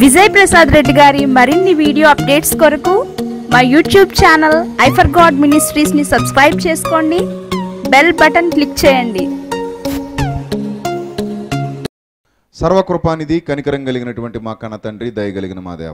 విజయ్ ప్రసాద్ రెడ్డి గారి మరిన్ని video updates కొరకు మా YouTube channel I for God ministries ని సబ్స్క్రైబ్ చేసుకోండి బెల్ బటన్ క్లిక్ చేయండి సర్వకృపానిధి కనికరం కలిగినటువంటి మా కన్న తండ్రి దయగలిగిన మా దేవ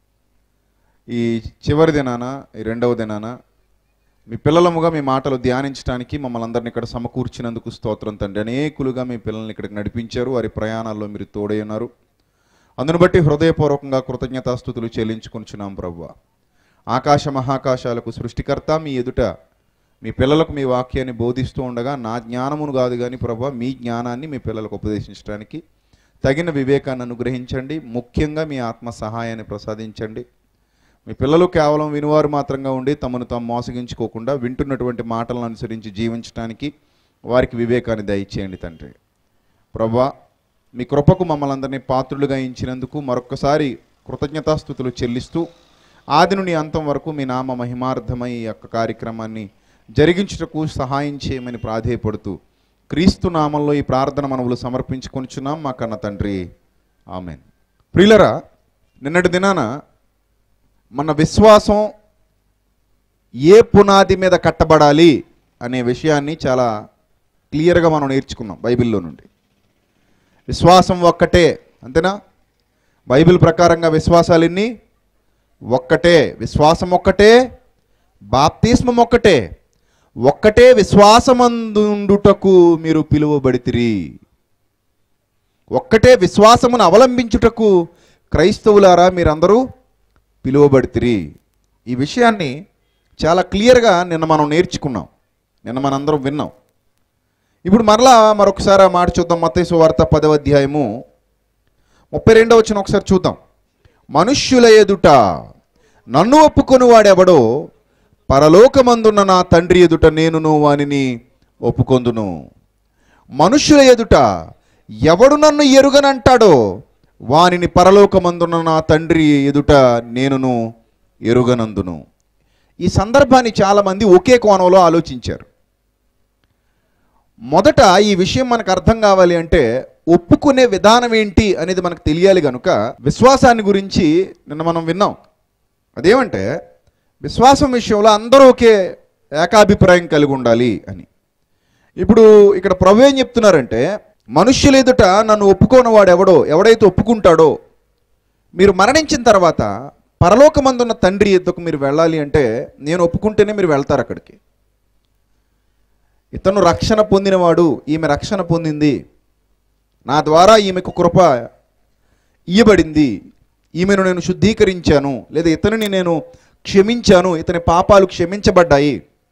ఈ చివరి దినాన ఈ రెండవ దినాన మీ పిల్లలముగా మీ మాటలు ధ్యానించడానికి మమ్మల్ని అందరిని ఇక్కడ సమకూర్చినందుకు స్తోత్రం తండ్రి అనేకులుగా మీ పిల్లల్ని ఇక్కడికి నడిపించారు వారి ప్రయాణాల్లో మీరు తోడై ఉన్నారు అందును బట్టి హృదయపూర్వకంగా కృతజ్ఞతాస్థుతులు చెల్లించుకొనిచున్నాం ప్రభు ఆకాశ మహాకాశాలకు సృష్టికర్త మీ ఎదుట మీ పిల్లలకు మీ వాక్యాన్ని బోధిస్తూ ఉండగా నా జ్ఞానమును కాదు కానీ ప్రభు మీ జ్ఞానాన్ని మీ పిల్లలకు ఉపదేశించడానికి తగిన వివేకాన్ని అనుగ్రహించండి ముఖ్యంగా మీ ఆత్మ సహాయాన్ని ప్రసాదించండి మీ పిల్లలు కేవలం వినువారు మాత్రంగా ఉండి తమను తాము మోసగించుకోకుండా వింటున్నటువంటి మాటలను అనుసరించి జీవించడానికి వారికి వివేకాన్ని దయచేయండి తండ్రి ప్రభా మీ కృపకు మమ్మల్ని అందరినీ పాత్రులుగా ఇచ్చినందుకు మరొకసారి కృతజ్ఞతాస్థుతులు చెల్లిస్తూ ఆది నుండి అంతం వరకు మీ నామ మహిమార్థమై ఈ యొక్క కార్యక్రమాన్ని జరిగించుటకు సహాయం చేయమని ప్రాధేయపడుతూ క్రీస్తు నామంలో ఈ ప్రార్థన మనవులు సమర్పించుకొనిచున్నాం మా కన్న తండ్రి ఆమెన్ ప్రియులరా నిన్నటి దినాన మన విశ్వాసం ఏ పునాది మీద కట్టబడాలి అనే విషయాన్ని చాలా క్లియర్గా మనం నేర్చుకున్నాం బైబిల్లో నుండి విశ్వాసం ఒక్కటే అంతేనా బైబిల్ ప్రకారంగా విశ్వాసాలు ఎన్ని ఒక్కటే విశ్వాసం ఒక్కటే బాప్తిస్మం ఒక్కటే ఒక్కటే విశ్వాసమందుండుటకు మీరు పిలువబడితిరి ఒక్కటే విశ్వాసమును అవలంబించుటకు క్రైస్తవులారా మీరందరూ పిలువబడితిరి ఈ విషయాన్ని చాలా క్లియర్గా నిన్న మనం నేర్చుకున్నాం నిన్న మనందరం విన్నాం ఇప్పుడు మరలా మరొకసారి ఆ మాట చూద్దాం మత్తయి వార్త పదవ అధ్యాయము ముప్పై రెండవ వచ్చిన ఒకసారి చూద్దాం మనుష్యుల ఎదుట నన్ను ఒప్పుకొని వాడెవడో పరలోకమందున్న నా తండ్రి ఎదుట నేనును వానిని ఒప్పుకొందును మనుష్యుల ఎదుట ఎవడు నన్ను ఎరుగనంటాడో వానిని పరలోకమందున్న నా తండ్రి ఎదుట నేనును ఎరుగనందును ఈ సందర్భాన్ని చాలామంది ఒకే కోణంలో ఆలోచించారు మొదట ఈ విషయం మనకు అర్థం కావాలి అంటే ఒప్పుకునే విధానం ఏంటి అనేది మనకు తెలియాలి కనుక విశ్వాసాన్ని గురించి నిన్న మనం విన్నాం అదేమంటే విశ్వాసం విషయంలో అందరూ ఒకే ఏకాభిప్రాయం కలిగి ఉండాలి అని ఇప్పుడు ఇక్కడ ప్రభు ఏం చెప్తున్నారంటే మనుష్యుల ఎదుట నన్ను ఒప్పుకోని వాడు ఎవడో ఎవడైతే ఒప్పుకుంటాడో మీరు మరణించిన తర్వాత పరలోకమందున్న తండ్రి ఎద్దుకు మీరు వెళ్ళాలి అంటే నేను ఒప్పుకుంటేనే మీరు వెళ్తారు అక్కడికి ఇతను రక్షణ పొందినవాడు ఈమె రక్షణ పొందింది నా ద్వారా ఈమెకు కృప ఇయ్యబడింది ఈమెను నేను శుద్ధీకరించాను లేదా ఇతనిని నేను క్షమించాను ఇతని పాపాలు క్షమించబడ్డాయి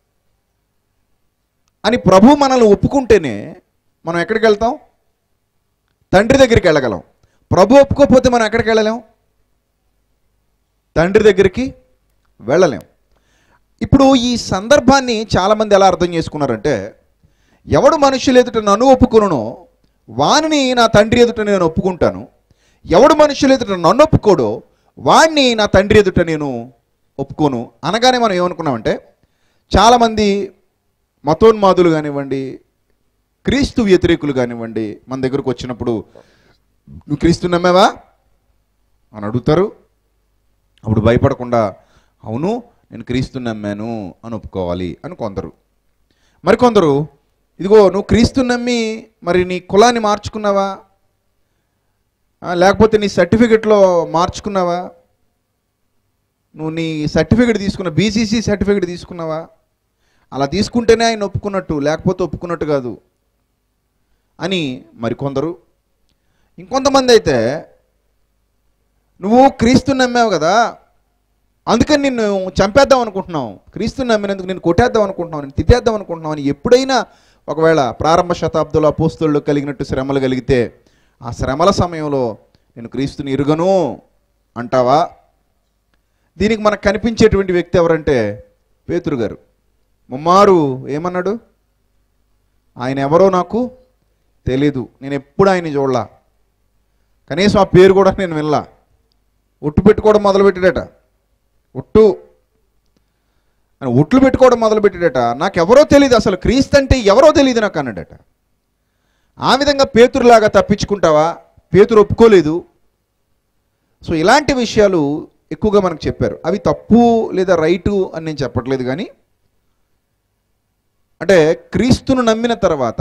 అని ప్రభు మనల్ని ఒప్పుకుంటేనే మనం ఎక్కడికి వెళ్తాం తండ్రి దగ్గరికి వెళ్ళగలం ప్రభు ఒప్పుకోకపోతే మనం ఎక్కడికి వెళ్ళలేం తండ్రి దగ్గరికి వెళ్ళలేం ఇప్పుడు ఈ సందర్భాన్ని చాలామంది ఎలా అర్థం చేసుకున్నారంటే ఎవడు మనుషులు ఎదుట నన్ను ఒప్పుకొనునో వానిని నా తండ్రి ఎదుట నేను ఒప్పుకుంటాను ఎవడు మనుషులు ఎదుట నన్ను ఒప్పుకోడో వాణ్ణి నా తండ్రి ఎదుట నేను ఒప్పుకోను అనగానే మనం ఏమనుకున్నామంటే చాలామంది మతోన్మాదులు కానివ్వండి క్రీస్తు వ్యతిరేకులు కానివ్వండి మన దగ్గరకు వచ్చినప్పుడు నువ్వు క్రీస్తు నమ్మావా అని అడుగుతారు అప్పుడు భయపడకుండా అవును నేను క్రీస్తు నమ్మాను అని ఒప్పుకోవాలి అని కొందరు మరికొందరు ఇదిగో నువ్వు క్రీస్తు నమ్మి మరి నీ కులాన్ని మార్చుకున్నావా ఆ, లేకపోతే నీ సర్టిఫికెట్లో మార్చుకున్నావా నువ్వు నీ సర్టిఫికెట్ తీసుకున్న బీసీసీ సర్టిఫికెట్ తీసుకున్నావా అలా తీసుకుంటేనే ఆయన ఒప్పుకున్నట్టు లేకపోతే ఒప్పుకున్నట్టు కాదు అని మరికొందరు ఇంకొంతమంది అయితే నువ్వు క్రీస్తు నమ్మావు కదా అందుకని నిన్ను చంపేద్దాం అనుకుంటున్నావు క్రీస్తు నమ్మినందుకు నేను కొట్టేద్దాం అనుకుంటున్నావు నేను తిట్టేద్దాం అనుకుంటున్నావు అని ఎప్పుడైనా ఒకవేళ ప్రారంభ శతాబ్దంలో అపోస్తుల్లో కలిగినట్టు శ్రమలు కలిగితే ఆ శ్రమల సమయంలో నేను క్రీస్తుని ఎరుగను అంటావా దీనికి మనకు కనిపించేటువంటి వ్యక్తి ఎవరంటే పేతురు గారు ముమ్మారు ఏమన్నాడు ఆయన ఎవరో నాకు తెలీదు నేను ఎప్పుడు ఆయన చూడలా కనీసం ఆ పేరు కూడా నేను వినలా ఒట్టు పెట్టుకోవడం మొదలుపెట్టాడట ఒట్టు అని ఒట్లు పెట్టుకోవడం మొదలుపెట్టాడట నాకెవరో తెలియదు అసలు క్రీస్తు అంటే ఎవరో తెలియదు నాకు అన్నాడట ఆ విధంగా పేతురులాగా తప్పించుకుంటావా పేతురు ఒప్పుకోలేదు సో ఇలాంటి విషయాలు ఎక్కువగా మనకు చెప్పారు అవి తప్పు లేదా రైటు అని నేను చెప్పట్లేదు కానీ అంటే క్రీస్తును నమ్మిన తర్వాత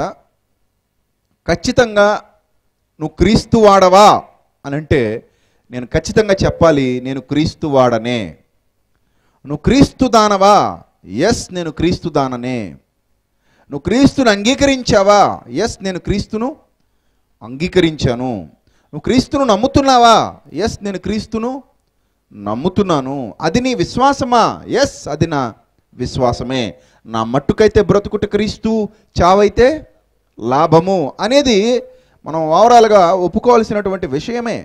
ఖచ్చితంగా నువ్వు క్రీస్తు వాడవా అని అంటే నేను ఖచ్చితంగా చెప్పాలి నేను క్రీస్తు వాడనే నువ్వు క్రీస్తు దానవా ఎస్ నేను క్రీస్తు దాననే నువ్వు క్రీస్తును అంగీకరించావా ఎస్ నేను క్రీస్తును అంగీకరించాను నువ్వు క్రీస్తును నమ్ముతున్నావా ఎస్ నేను క్రీస్తును నమ్ముతున్నాను అది నీ విశ్వాసమా ఎస్ అది నా విశ్వాసమే నా మట్టుకైతే బ్రతుకుట క్రీస్తు చావైతే లాభము అనేది మనం ఓవరాల్గా ఒప్పుకోవాల్సినటువంటి విషయమే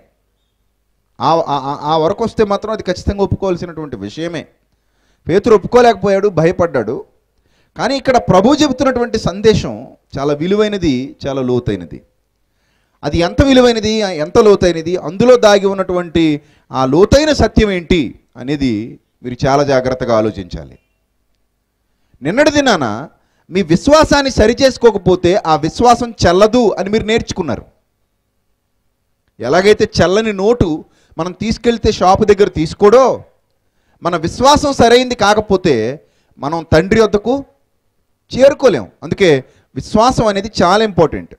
ఆ ఆ- ఆ- ఆ వరకు వస్తే మాత్రం అది ఖచ్చితంగా ఒప్పుకోవాల్సినటువంటి విషయమే పేతురు ఒప్పుకోలేకపోయాడు భయపడ్డాడు కానీ ఇక్కడ ప్రభు చెబుతున్నటువంటి సందేశం చాలా విలువైనది చాలా లోతైనది అది ఎంత విలువైనది ఎంత లోతైనది అందులో దాగి ఉన్నటువంటి ఆ లోతైన సత్యం ఏంటి అనేది మీరు చాలా జాగ్రత్తగా ఆలోచించాలి నిన్నటి దినాన మీ విశ్వాసాన్ని సరిచేసుకోకపోతే ఆ విశ్వాసం చెల్లదు అని మీరు నేర్చుకున్నారు ఎలాగైతే చల్లని నోటు మనం తీసుకెళ్తే షాపు దగ్గర తీసుకోడో మన విశ్వాసం సరైంది కాకపోతే మనం తండ్రి వద్దకు చేరుకోలేం అందుకే విశ్వాసం అనేది చాలా ఇంపార్టెంట్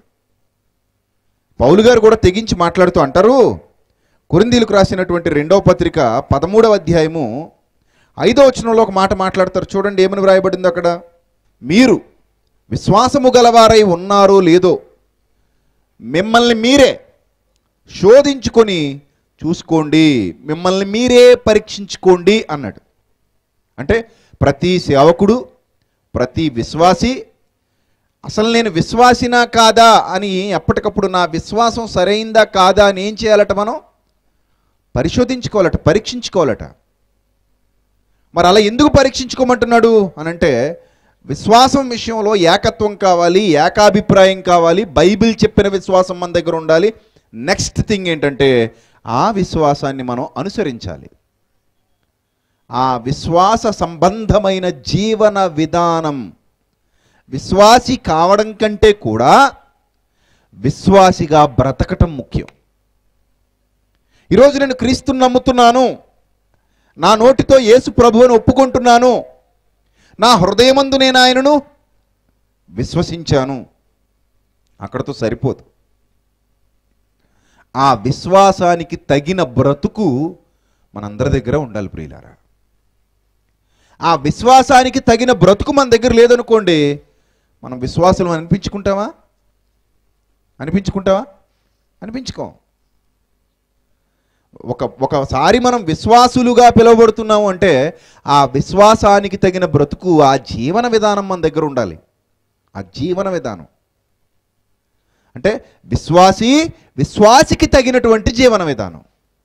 పౌలు గారు కూడా తెగించి మాట్లాడుతూ అంటారు కొరిందీలకు రాసినటువంటి రెండవ పత్రిక పదమూడవ అధ్యాయము ఐదో వచనంలో ఒక మాట మాట్లాడతారు చూడండి ఏమని వ్రాయబడింది అక్కడ మీరు విశ్వాసము గలవారై ఉన్నారో లేదో మిమ్మల్ని మీరే శోధించుకొని చూసుకోండి మిమ్మల్ని మీరే పరీక్షించుకోండి అన్నాడు అంటే ప్రతి సేవకుడు ప్రతి విశ్వాసి అసలు నేను విశ్వాసినా కాదా అని ఎప్పటికప్పుడు నా విశ్వాసం సరైందా కాదా అని ఏం చేయాలట మనం పరిశోధించుకోవాలట పరీక్షించుకోవాలట మరి అలా ఎందుకు పరీక్షించుకోమంటున్నాడు అని అంటే విశ్వాసం విషయంలో ఏకత్వం కావాలి ఏకాభిప్రాయం కావాలి బైబిల్ చెప్పిన విశ్వాసం మన దగ్గర ఉండాలి నెక్స్ట్ థింగ్ ఏంటంటే ఆ విశ్వాసాన్ని మనం అనుసరించాలి ఆ విశ్వాస సంబంధమైన జీవన విధానం విశ్వాసి కావడం కంటే కూడా విశ్వాసిగా బ్రతకటం ముఖ్యం ఈరోజు నేను క్రీస్తుని నమ్ముతున్నాను నా నోటితో యేసు ప్రభువుని ఒప్పుకుంటున్నాను నా హృదయమందు నేను ఆయనను విశ్వసించాను అక్కడతో సరిపోదు ఆ విశ్వాసానికి తగిన బ్రతుకు మనందరి దగ్గర ఉండాలి ప్రియులారా ఆ విశ్వాసానికి తగిన బ్రతుకు మన దగ్గర లేదనుకోండి మనం విశ్వాసం అనిపించుకుంటామా అనిపించుకుంటావా అనిపించుకోం ఒక ఒకసారి మనం విశ్వాసులుగా పిలువబడుతున్నాము అంటే ఆ విశ్వాసానికి తగిన బ్రతుకు ఆ జీవన విధానం మన దగ్గర ఉండాలి ఆ జీవన విధానం అంటే విశ్వాసి విశ్వాసికి తగినటువంటి జీవన విధానం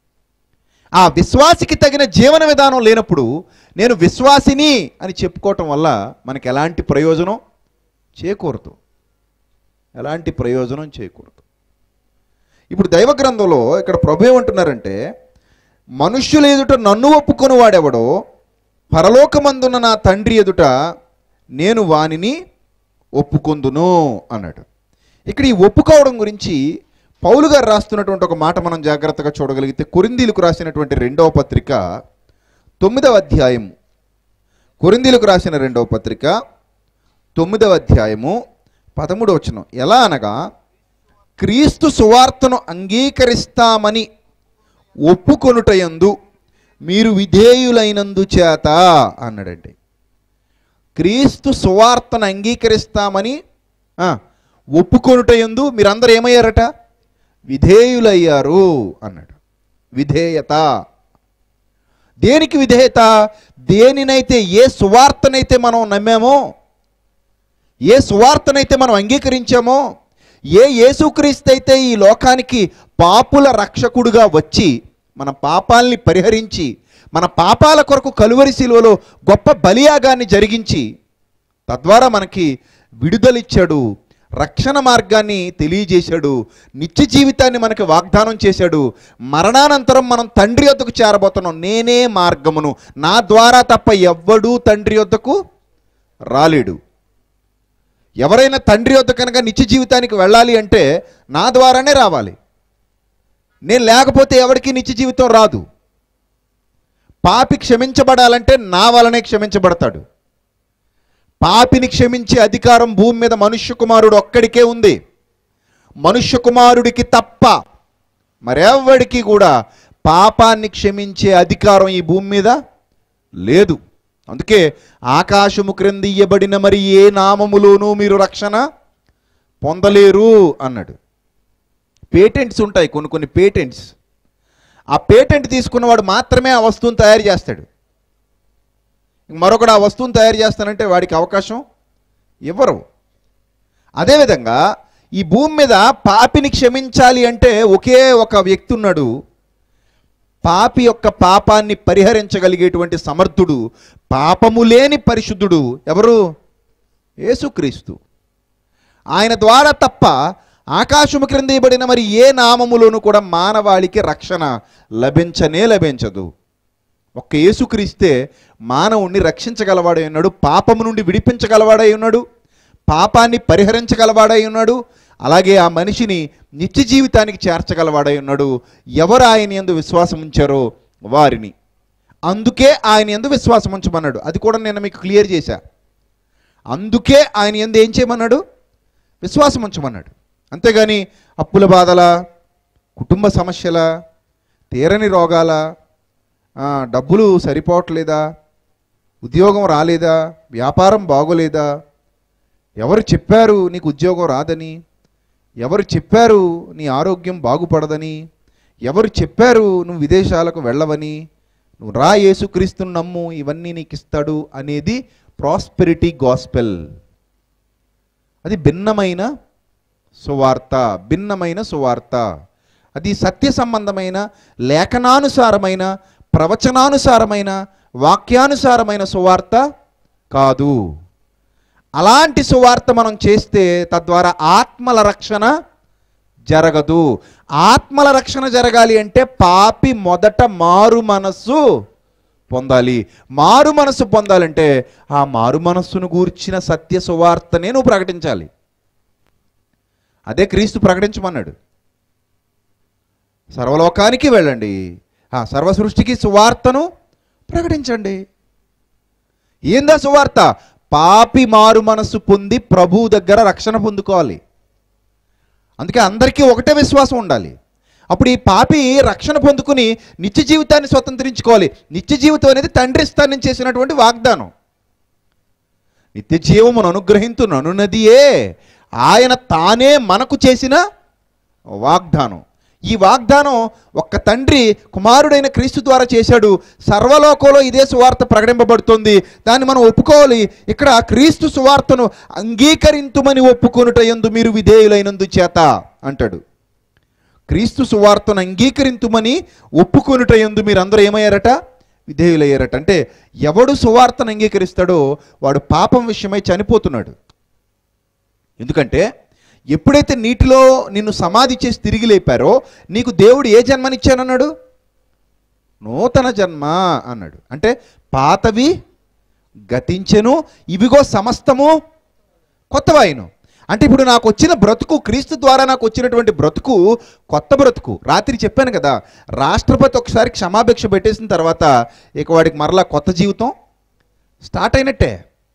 ఆ విశ్వాసికి తగిన జీవన విధానం లేనప్పుడు నేను విశ్వాసిని అని చెప్పుకోవటం వల్ల మనకి ఎలాంటి ప్రయోజనం చేకూరదు ఎలాంటి ప్రయోజనం చేకూరదు ఇప్పుడు దైవ గ్రంథంలో ఇక్కడ ప్రభు ఏమంటున్నారంటే మనుష్యుల ఎదుట నన్ను ఒప్పుకొని వాడెవడో పరలోకమందున్న నా తండ్రి ఎదుట నేను వానిని ఒప్పుకొందును అన్నాడు ఇక్కడ ఈ ఒప్పుకోవడం గురించి పౌలు గారు రాస్తున్నటువంటి ఒక మాట మనం జాగ్రత్తగా చూడగలిగితే కొరిందీలకు రాసినటువంటి రెండవ పత్రిక తొమ్మిదవ అధ్యాయము కొరిందీలకు రాసిన రెండవ పత్రిక తొమ్మిదవ అధ్యాయము పదమూడవ వచనం ఎలా అనగా క్రీస్తు సువార్తను అంగీకరిస్తామని ఒప్పుకొనుటయందు మీరు విధేయులైనందు చేత అన్నాడండి క్రీస్తు సువార్తను అంగీకరిస్తామని ఆ, ఒప్పుకొనుటయందు మీరందరూ ఏమయ్యారట విధేయులయ్యారు అన్నాడు విధేయత దేనికి విధేయత దేనినైతే ఏ సువార్తనైతే మనం నమ్మామో ఏ సువార్తనైతే మనం అంగీకరించామో ఏ యేసుక్రీస్తు అయితే ఈ లోకానికి పాపుల రక్షకుడుగా వచ్చి మన పాపాల్ని పరిహరించి మన పాపాల కొరకు కలువరి శిలువలో గొప్ప బలియాగాన్ని జరిగించి తద్వారా మనకి విడుదలిచ్చాడు రక్షణ మార్గాన్ని తెలియజేశాడు నిత్య జీవితాన్ని మనకి వాగ్దానం చేశాడు మరణానంతరం మనం తండ్రి వద్దకు చేరబోతున్నాం నేనే మార్గమును నా ద్వారా తప్ప ఎవ్వడూ తండ్రి వద్దకు రాలేడు ఎవరైనా తండ్రి వద్ద కనుక నిత్య జీవితానికి వెళ్ళాలి అంటే నా ద్వారానే రావాలి నేను లేకపోతే ఎవరికి నిత్య జీవితం రాదు పాపి క్షమించబడాలంటే నా వలనే క్షమించబడతాడు పాపిని క్షమించే అధికారం భూమి మీద మనుష్య కుమారుడు ఒక్కడికే ఉంది మనుష్య కుమారుడికి తప్ప మరెవ్వడికి కూడా పాపాన్ని క్షమించే అధికారం ఈ భూమి మీద లేదు అందుకే ఆకాశము క్రింద ఇయ్యబడిన మరి ఏ నామములోనూ మీరు రక్షణ పొందలేరు అన్నాడు పేటెంట్స్ ఉంటాయి కొన్ని కొన్ని పేటెంట్స్ ఆ పేటెంట్ తీసుకున్నవాడు మాత్రమే ఆ వస్తువును తయారు చేస్తాడు మరొకడు ఆ వస్తువును తయారు చేస్తానంటే వాడికి అవకాశం ఇవ్వరు అదేవిధంగా ఈ భూమి మీద పాపిని క్షమించాలి అంటే ఒకే ఒక వ్యక్తి ఉన్నాడు పాపి యొక్క పాపాన్ని పరిహరించగలిగేటువంటి సమర్థుడు పాపము లేని పరిశుద్ధుడు ఎవరు యేసుక్రీస్తు ఆయన ద్వారా తప్ప ఆకాశము క్రింద ఇవ్వబడిన మరి ఏ నామములోనూ కూడా మానవాళికి రక్షణ లభించనే లభించదు ఒక్క యేసుక్రీస్తే మానవుణ్ణి రక్షించగలవాడై ఉన్నాడు పాపము నుండి విడిపించగలవాడై ఉన్నాడు పాపాన్ని పరిహరించగలవాడై ఉన్నాడు అలాగే ఆ మనిషిని నిత్య జీవితానికి చేర్చగలవాడై ఉన్నాడు ఎవరు ఆయన ఎందు విశ్వాసం ఉంచారో వారిని అందుకే ఆయన ఎందు విశ్వాసం ఉంచమన్నాడు అది కూడా నేను మీకు క్లియర్ చేశా అందుకే ఆయన ఎందు ఏం చేయమన్నాడు విశ్వాసం ఉంచమన్నాడు అంతేగాని అప్పుల బాధల కుటుంబ సమస్యల తీరని రోగాల ఆ, డబ్బులు సరిపోవట్లేదా ఉద్యోగం రాలేదా వ్యాపారం బాగోలేదా ఎవరు చెప్పారు నీకు ఉద్యోగం రాదని ఎవరు చెప్పారు నీ ఆరోగ్యం బాగుపడదని ఎవరు చెప్పారు నువ్వు విదేశాలకు వెళ్ళవని నువ్వు రా యేసుక్రీస్తుని నమ్ము ఇవన్నీ నీకు ఇస్తాడు అనేది ప్రాస్పెరిటీ గాస్పెల్ అది భిన్నమైన సువార్త భిన్నమైన సువార్త అది సత్య సంబంధమైన లేఖనానుసారమైన ప్రవచనానుసారమైన వాక్యానుసారమైన సువార్త కాదు అలాంటి సువార్త మనం చేస్తే తద్వారా ఆత్మల రక్షణ జరగదు ఆత్మల రక్షణ జరగాలి అంటే పాపి మొదట మారు మనస్సు పొందాలి మారు మనస్సు పొందాలంటే ఆ మారు మనస్సును గూర్చిన సత్య సువార్తనే నువ్వు ప్రకటించాలి అదే క్రీస్తు ప్రకటించమన్నాడు సర్వలోకానికి వెళ్ళండి ఆ సర్వ సృష్టికి సువార్తను ప్రకటించండి ఏందా సువార్త పాపి మారు మనస్సు పొంది ప్రభు దగ్గర రక్షణ పొందుకోవాలి అందుకే అందరికీ ఒకటే విశ్వాసం ఉండాలి అప్పుడు ఈ పాపి రక్షణ పొందుకుని నిత్య జీవితాన్ని స్వతంత్రించుకోవాలి నిత్య జీవితం అనేది తండ్రి స్థానం చేసినటువంటి వాగ్దానం నిత్య జీవమును అనుగ్రహించు ననునదియే ఆయన తానే మనకు చేసిన వాగ్దానం ఈ వాగ్దానం ఒక్క తండ్రి కుమారుడైన క్రీస్తు ద్వారా చేశాడు సర్వలోకంలో ఇదే సువార్త ప్రకటింపబడుతుంది దాన్ని మనం ఒప్పుకోవాలి ఇక్కడ క్రీస్తు సువార్తను అంగీకరింతుమని ఒప్పుకొనుట ఎందు మీరు విధేయులైనందు చేత అంటాడు క్రీస్తు సువార్తను అంగీకరింతుమని ఒప్పుకొనుట ఎందు మీరందరూ ఏమయ్యారట విధేయులయ్యారట అంటే ఎవడు సువార్తను అంగీకరిస్తాడో వాడు పాపం విషయమై చనిపోతున్నాడు ఎందుకంటే ఎప్పుడైతే నీటిలో నిన్ను సమాధి చేసి తిరిగి లేపారో నీకు దేవుడు ఏ జన్మనిచ్చానన్నాడు నూతన జన్మ అన్నాడు అంటే పాతవి గతించెను ఇవిగో సమస్తము కొత్తవాయిను అంటే ఇప్పుడు నాకు వచ్చిన బ్రతుకు క్రీస్తు ద్వారా నాకు వచ్చినటువంటి బ్రతుకు కొత్త బ్రతుకు రాత్రి చెప్పాను కదా రాష్ట్రపతి ఒకసారి క్షమాభిక్ష పెట్టేసిన తర్వాత ఇక వాడికి మరలా కొత్త జీవితం స్టార్ట్ అయినట్టే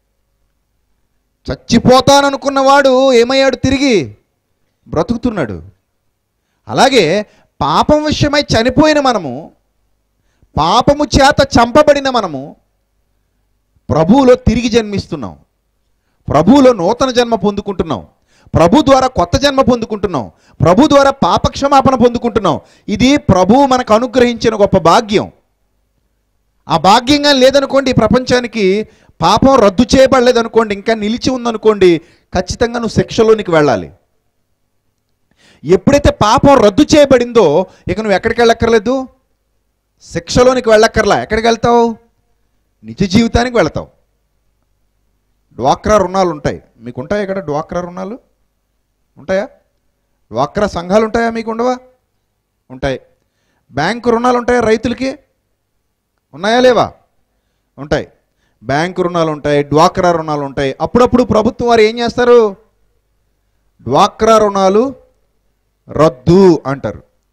చచ్చిపోతాననుకున్నవాడు ఏమయ్యాడు తిరిగి బ్రతుకుతున్నాడు అలాగే పాపం విషయమై చనిపోయిన మనము పాపము చేత చంపబడిన మనము ప్రభువులో తిరిగి జన్మిస్తున్నాం ప్రభువులో నూతన జన్మ పొందుకుంటున్నాం ప్రభు ద్వారా కొత్త జన్మ పొందుకుంటున్నాం ప్రభు ద్వారా పాపక్షమాపణ పొందుకుంటున్నాం ఇది ప్రభువు మనకు అనుగ్రహించిన గొప్ప భాగ్యం ఆ భాగ్యంగా లేదనుకోండి ఈ ప్రపంచానికి పాపం రద్దు చేయబడలేదనుకోండి ఇంకా నిలిచి ఉందనుకోండి ఖచ్చితంగా నువ్వు శిక్షలోనికి వెళ్ళాలి ఎప్పుడైతే పాపం రద్దు చేయబడిందో ఇక నువ్వు ఎక్కడికి వెళ్ళక్కర్లేదు శిక్షలోనికి వెళ్ళక్కర్లా ఎక్కడికి వెళ్తావు నిజ జీవితానికి వెళ్తావు డ్వాక్రా రుణాలు ఉంటాయి మీకు ఉంటాయా ఇక్కడ డ్వాక్రా రుణాలు ఉంటాయా డ్వాక్రా సంఘాలు ఉంటాయా మీకు ఉండవా ఉంటాయి బ్యాంకు రుణాలు ఉంటాయా రైతులకి ఉన్నాయా లేవా ఉంటాయి బ్యాంకు రుణాలు ఉంటాయి డ్వాక్రా రుణాలు ఉంటాయి అప్పుడప్పుడు ప్రభుత్వం వారు ఏం చేస్తారు డ్వాక్రా రుణాలు రద్దు అంటారు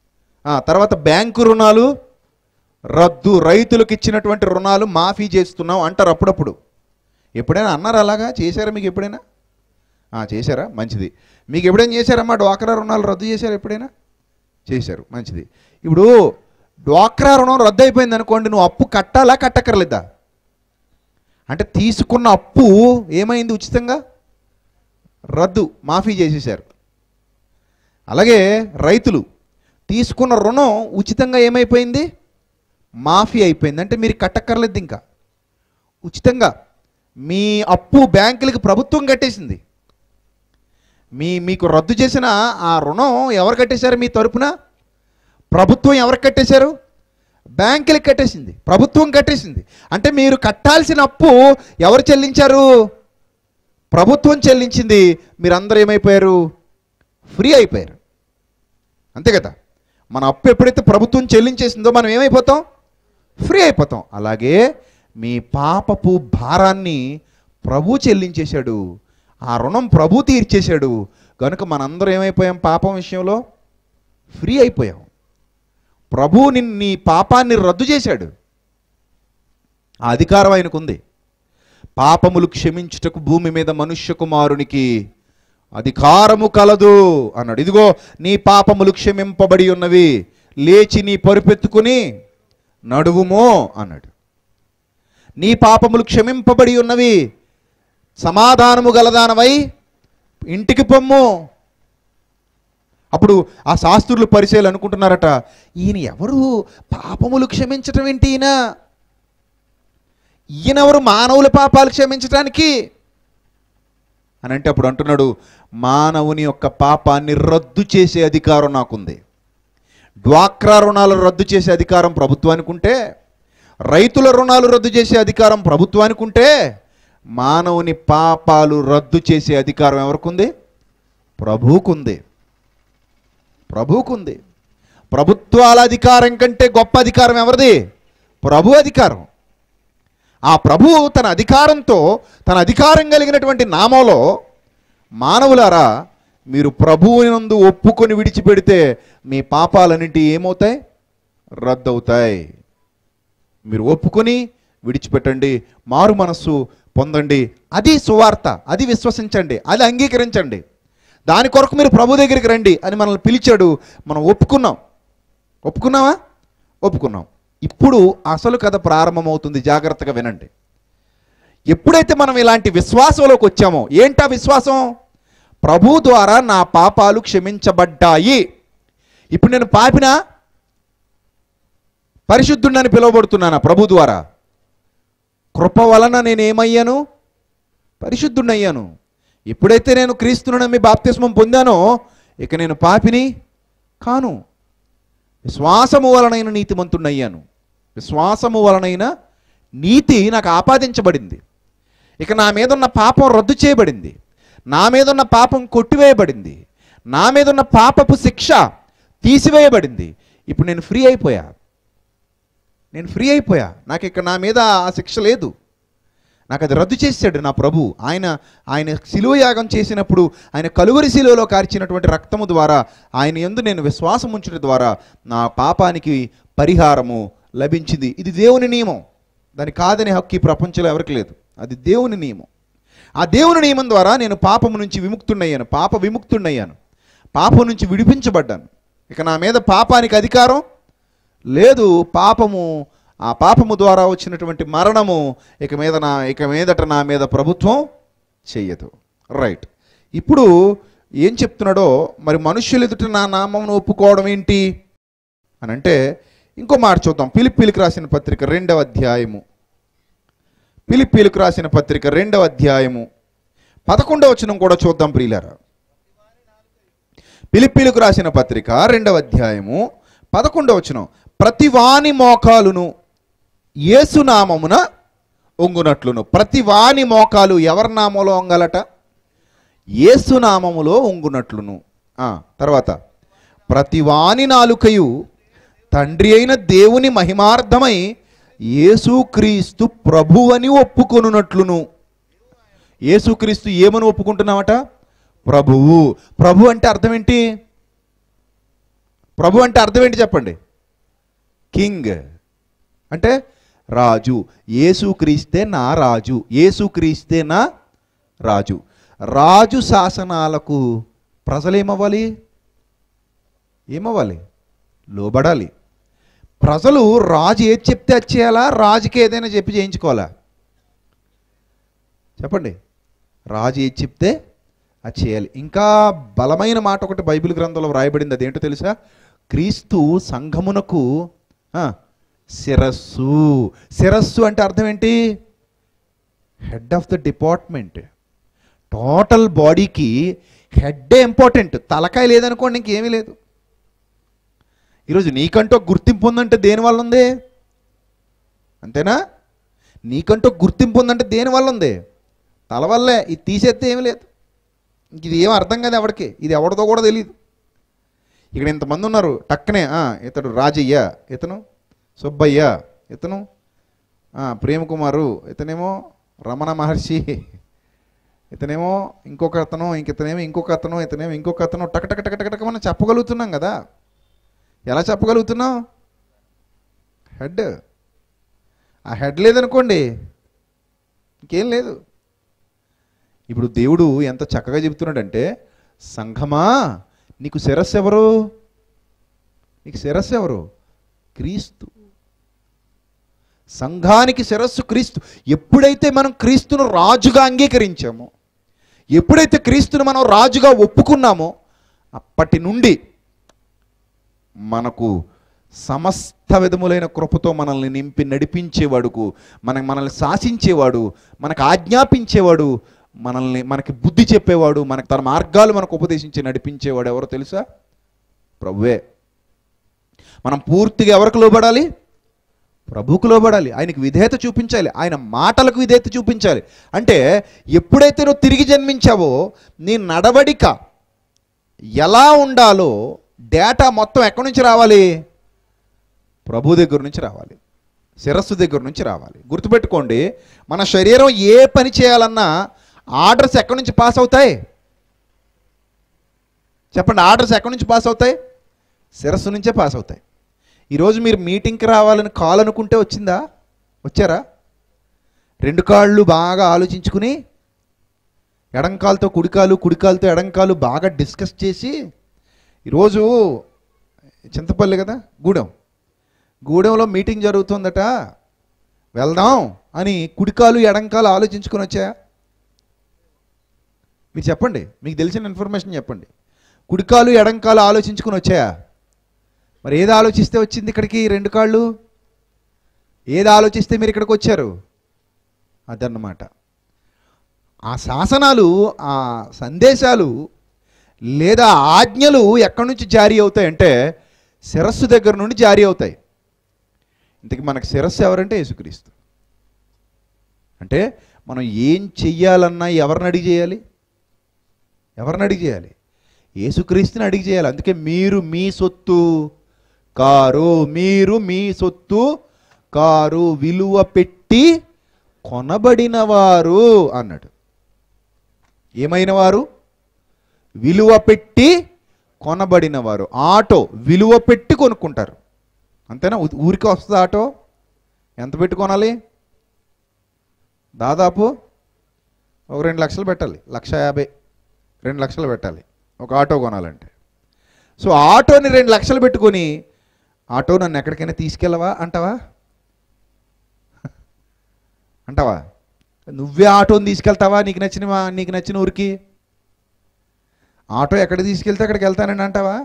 ఆ, తర్వాత బ్యాంకు రుణాలు రద్దు రైతులకు ఇచ్చినటువంటి రుణాలు మాఫీ చేస్తున్నాం అంటారు అప్పుడప్పుడు ఎప్పుడైనా అన్నారు అలాగా చేశారా మీకు ఎప్పుడైనా ఆ, చేశారా మంచిది మీకు ఎప్పుడైనా చేశారమ్మా డ్వాక్రా రుణాలు రద్దు చేశారా ఎప్పుడైనా చేశారు మంచిది ఇప్పుడు డ్వాక్రా రుణం రద్దు అయిపోయింది అనుకోండి నువ్వు అప్పు కట్టాలా కట్టక్కర్లేదా అంటే తీసుకున్న అప్పు ఏమైంది ఉచితంగా రద్దు మాఫీ చేసేశారు అలాగే రైతులు తీసుకున్న రుణం ఉచితంగా ఏమైపోయింది మాఫీ అయిపోయింది అంటే మీరు కట్టక్కర్లేదు ఇంకా ఉచితంగా మీ అప్పు బ్యాంకులకి ప్రభుత్వం కట్టేసింది మీ మీకు రద్దు చేసిన ఆ రుణం ఎవరు కట్టేశారు మీ తరపున ప్రభుత్వం ఎవరికి కట్టేశారు బ్యాంకులకు కట్టేసింది ప్రభుత్వం కట్టేసింది అంటే మీరు కట్టాల్సిన అప్పు ఎవరు చెల్లించారు ప్రభుత్వం చెల్లించింది మీరందరూ ఏమైపోయారు ఫ్రీ అయిపోయారు అంతే కదా మన అప్పు ఎప్పుడైతే ప్రభుత్వం చెల్లించేసిందో మనం ఏమైపోతాం ఫ్రీ అయిపోతాం అలాగే మీ పాపపు భారాన్ని ప్రభు చెల్లించేశాడు ఆ రుణం ప్రభు తీర్చేశాడు కనుక మనందరం ఏమైపోయాం పాపం విషయంలో ఫ్రీ అయిపోయాం ప్రభు నిన్ను నీ పాపాన్ని రద్దు చేశాడు ఆ అధికారం ఆయనకుంది పాపములు క్షమించుటకు భూమి మీద మనుష్య కుమారునికి అధికారము కలదు అన్నాడు ఇదిగో నీ పాపములు క్షమింపబడి ఉన్నవి లేచి నీ పరుపెత్తుకుని నడువుమో అన్నాడు నీ పాపములు క్షమింపబడి ఉన్నవి సమాధానము గలదానవై ఇంటికి పొమ్ము అప్పుడు ఆ శాస్త్రులు పరిచయాలు అనుకుంటున్నారట ఈయన ఎవరు పాపములు క్షమించటం ఏంటి ఈయన ఈయనెవరు మానవుల పాపాలు క్షమించటానికి అని అంటే అప్పుడు అంటున్నాడు మానవుని యొక్క పాపాన్ని రద్దు చేసే అధికారం నాకుంది డ్వాక్రా రుణాలు రద్దు చేసే అధికారం ప్రభుత్వానికి ఉంటే రైతుల రుణాలు రద్దు చేసే అధికారం ప్రభుత్వానికి ఉంటే మానవుని పాపాలు రద్దు చేసే అధికారం ఎవరికుంది ప్రభువుకుంది ప్రభువుకుంది ప్రభుత్వాల అధికారం కంటే గొప్ప అధికారం ఎవరిది ప్రభు అధికారం ఆ ప్రభు తన అధికారంతో తన అధికారం కలిగినటువంటి నామంలో మానవులారా మీరు ప్రభువునందు ఒప్పుకొని విడిచిపెడితే మీ పాపాలన్నింటి ఏమవుతాయి రద్దవుతాయి మీరు ఒప్పుకొని విడిచిపెట్టండి మారు మనస్సు పొందండి అది సువార్త అది విశ్వసించండి అది అంగీకరించండి దాని కొరకు మీరు ప్రభు దగ్గరికి రండి అని మనల్ని పిలిచాడు మనం ఒప్పుకున్నాం ఒప్పుకున్నావా ఒప్పుకున్నాం ఇప్పుడు అసలు కథ ప్రారంభమవుతుంది జాగ్రత్తగా వినండి ఎప్పుడైతే మనం ఇలాంటి విశ్వాసంలోకి వచ్చామో ఏంటా విశ్వాసం ప్రభు ద్వారా నా పాపాలు క్షమించబడ్డాయి ఇప్పుడు నేను పాపినా పరిశుద్ధుడని పిలువబడుతున్నానా ప్రభు ద్వారా కృప వలన నేను ఏమయ్యాను పరిశుద్ధుడయ్యాను ఎప్పుడైతే నేను క్రీస్తును నమ్మి బాప్తిస్మం పొందానో ఇక నేను పాపిని కాను విశ్వాసము వలనైన నీతిమంతుడయ్యాను విశ్వాసము వలనైన నీతి నాకు ఆపాదించబడింది ఇక నా మీద ఉన్న పాపం రద్దు చేయబడింది నా మీద ఉన్న పాపం కొట్టివేయబడింది నా మీద ఉన్న పాపపు శిక్ష తీసివేయబడింది ఇప్పుడు నేను ఫ్రీ అయిపోయా నేను ఫ్రీ అయిపోయా నాకు ఇక నా మీద ఆ శిక్ష లేదు నాకు అది రద్దు చేశాడు నా ప్రభు ఆయన ఆయన శిలువ యాగం చేసినప్పుడు ఆయన కలువరి శిలువలో కార్చినటువంటి రక్తము ద్వారా ఆయన యందు నేను విశ్వాసం ఉంచడం ద్వారా నా పాపానికి పరిహారము లభించింది ఇది దేవుని నియమం దాని కాదని హక్కు ఈ ప్రపంచంలో ఎవరికి లేదు అది దేవుని నియమం ఆ దేవుని నియమం ద్వారా నేను పాపము నుంచి విముక్తున్నయ్యాను పాప విముక్తున్నయ్యాను పాపం నుంచి విడిపించబడ్డాను ఇక నా మీద పాపానికి అధికారం లేదు పాపము ఆ పాపము ద్వారా వచ్చినటువంటి మరణము ఇక మీద నా ఇక మీదట నా మీద ప్రభుత్వం చెయ్యదు రైట్ ఇప్పుడు ఏం చెప్తున్నాడో మరి మనుష్యులు ఎదుట నా నామమును ఒప్పుకోవడం ఏంటి అని అంటే ఇంకో మాట చూద్దాం పిలిపిలికి రాసిన పత్రిక రెండవ అధ్యాయము పిలిపిలికి రాసిన పత్రిక రెండవ అధ్యాయము పదకొండవ వచనం కూడా చూద్దాం ప్రియులారా పిలిపిలకు రాసిన పత్రిక రెండవ అధ్యాయము పదకొండవ వచనం ప్రతివాని మోకాలును యేసునామమున ఒంగునట్లును ప్రతివాని మోకాలు ఎవరి నామంలో ఒంగలట యేసునామములో ఒంగునట్లును ఆ, తర్వాత ప్రతివాని నాలుకయు తండ్రి అయిన దేవుని మహిమార్థమై యేసుక్రీస్తు ప్రభువని ఒప్పుకొనున్నట్లును యేసుక్రీస్తు ఏమని ఒప్పుకుంటున్నామట ప్రభువు ప్రభు అంటే అర్థం ఏంటి ప్రభు అంటే అర్థం ఏంటి చెప్పండి కింగ్ అంటే రాజు యేసు క్రీస్తే నా రాజు యేసు క్రీస్తే నా రాజు రాజు శాసనాలకు ప్రజలు ఏమవ్వాలి ఏమవ్వాలి లోబడాలి ప్రజలు రాజు ఏది చెప్తే అది చేయాలా రాజుకి ఏదైనా చెప్పి చేయించుకోవాలా చెప్పండి రాజు ఏది చెప్తే అది చేయాలి ఇంకా బలమైన మాట ఒకటి బైబిల్ గ్రంథంలో వ్రాయబడింది అదేంటో తెలుసా క్రీస్తు సంఘమునకు ఆ, శిరస్సు శిరస్సు అంటే అర్థం ఏంటి head of the department total బాడీకి హెడ్డే ఇంపార్టెంట్ తలకాయ లేదనుకోండి ఇంకేమీ లేదు ఈరోజు నీకంటూ ఒక గుర్తింపు ఉందంటే దేని వల్ల ఉంది అంతేనా నీకంటూ ఒక గుర్తింపు ఉందంటే దేని వల్ల ఉంది తల వల్లే ఇది తీసేస్తే ఏమీ లేదు ఇంక ఇది ఏం అర్థం కాదు ఎవరికి ఇది ఎవరిదో కూడా తెలియదు ఇక్కడ ఇంతమంది ఉన్నారు టక్కనే ఆ, ఇతడు రాజయ్య ఇతను సుబ్బయ్య ఇతను ఆ, ప్రేమకుమారు ఇతనేమో రమణ మహర్షి ఇతనేమో ఇంకొక అతను ఇంక ఇతనేమో ఇంకొక అతను ఇతనేమో ఇంకొక అతను టక టక టక టక టక మనం చెప్పగలుగుతున్నాం కదా ఎలా చెప్పగలుగుతున్నాం హెడ్ ఆ హెడ్ లేదనుకోండి ఇంకేం లేదు ఇప్పుడు దేవుడు ఎంత చక్కగా చెబుతున్నాడంటే సంఘమా నీకు శిరస్సు ఎవరు నీకు శిరస్సు ఎవరు క్రీస్తు సంఘానికి శిరస్సు క్రీస్తు ఎప్పుడైతే మనం క్రీస్తును రాజుగా అంగీకరించామో ఎప్పుడైతే క్రీస్తును మనం రాజుగా ఒప్పుకున్నామో అప్పటి నుండి మనకు సమస్త విధములైన కృపతో మనల్ని నింపి నడిపించేవాడుకు మన మనల్ని శాసించేవాడు మనకు ఆజ్ఞాపించేవాడు మనల్ని మనకి బుద్ధి చెప్పేవాడు మనకు తన మార్గాలు మనకు ఉపదేశించి నడిపించేవాడు ఎవరో తెలుసా ప్రభువే మనం పూర్తిగా ఎవరికి లోబడాలి ప్రభువుకు లోబడాలి ఆయనకు విధేయత చూపించాలి ఆయన మాటలకు విధేయత చూపించాలి అంటే ఎప్పుడైతే నువ్వు తిరిగి జన్మించావో నీ నడవడిక ఎలా ఉండాలో డేటా మొత్తం ఎక్కడి నుంచి రావాలి ప్రభు దగ్గర నుంచి రావాలి శిరస్సు దగ్గర నుంచి రావాలి గుర్తుపెట్టుకోండి మన శరీరం ఏ పని చేయాలన్నా ఆర్డర్స్ ఎక్కడి నుంచి పాస్ అవుతాయి చెప్పండి ఆర్డర్స్ ఎక్కడి నుంచి పాస్ అవుతాయి శిరస్సు నుంచే పాస్ అవుతాయి ఈరోజు మీరు మీటింగ్కి రావాలని కాల్ అనుకుంటే వచ్చిందా వచ్చారా రెండు కాళ్ళు బాగా ఆలోచించుకుని ఎడంకాలతో కుడికాలు కుడికాలతో ఎడంకాలు బాగా డిస్కస్ చేసి ఈరోజు చింతపల్లి కదా గూడెం గూడెంలో మీటింగ్ జరుగుతుందట వెళ్దాం అని కుడికాలు ఎడంకాలు ఆలోచించుకొని వచ్చా మీరు చెప్పండి మీకు తెలిసిన ఇన్ఫర్మేషన్ చెప్పండి కుడికాలు ఎడంకాలు ఆలోచించుకొని వచ్చాయా మరి ఏది ఆలోచిస్తే వచ్చింది ఇక్కడికి ఈ రెండు కాళ్ళు ఏది ఆలోచిస్తే మీరు ఇక్కడికి వచ్చారు అదన్నమాట ఆ శాసనాలు ఆ సందేశాలు లేదా ఆజ్ఞలు ఎక్కడి నుంచి జారీ అవుతాయి అంటే శిరస్సు దగ్గర నుండి జారీ అవుతాయి ఇంతకీ మనకు శిరస్సు ఎవరంటే యేసుక్రీస్తు అంటే మనం ఏం చెయ్యాలన్నా ఎవరిని అడిగి చేయాలి ఎవరిని అడిగి చేయాలి యేసుక్రీస్తుని అడిగి చేయాలి అందుకే మీరు మీ సొత్తు కారు మీరు మీ సొత్తు కారు విలువ పెట్టి కొనబడిన వారు అన్నాడు ఏమైన వారు విలువ పెట్టి కొనబడిన వారు ఆటో విలువ పెట్టి కొనుక్కుంటారు అంతేనా ఊ- ఊరికి వస్తుంది ఆటో ఎంత పెట్టి కొనాలి దాదాపు ఒక రెండు లక్షలు పెట్టాలి లక్ష యాభై రెండు లక్షలు పెట్టాలి ఒక ఆటో కొనాలంటే సో ఆటోని రెండు లక్షలు పెట్టుకొని ఆటో నన్ను ఎక్కడికైనా తీసుకెళ్ళవా అంటావా అంటావా నువ్వే ఆటోని తీసుకెళ్తావా నీకు నచ్చిన వా- నీకు నచ్చిన ఊరికి ఆటో ఎక్కడ తీసుకెళ్తే అక్కడికి వెళ్తానని అంటావా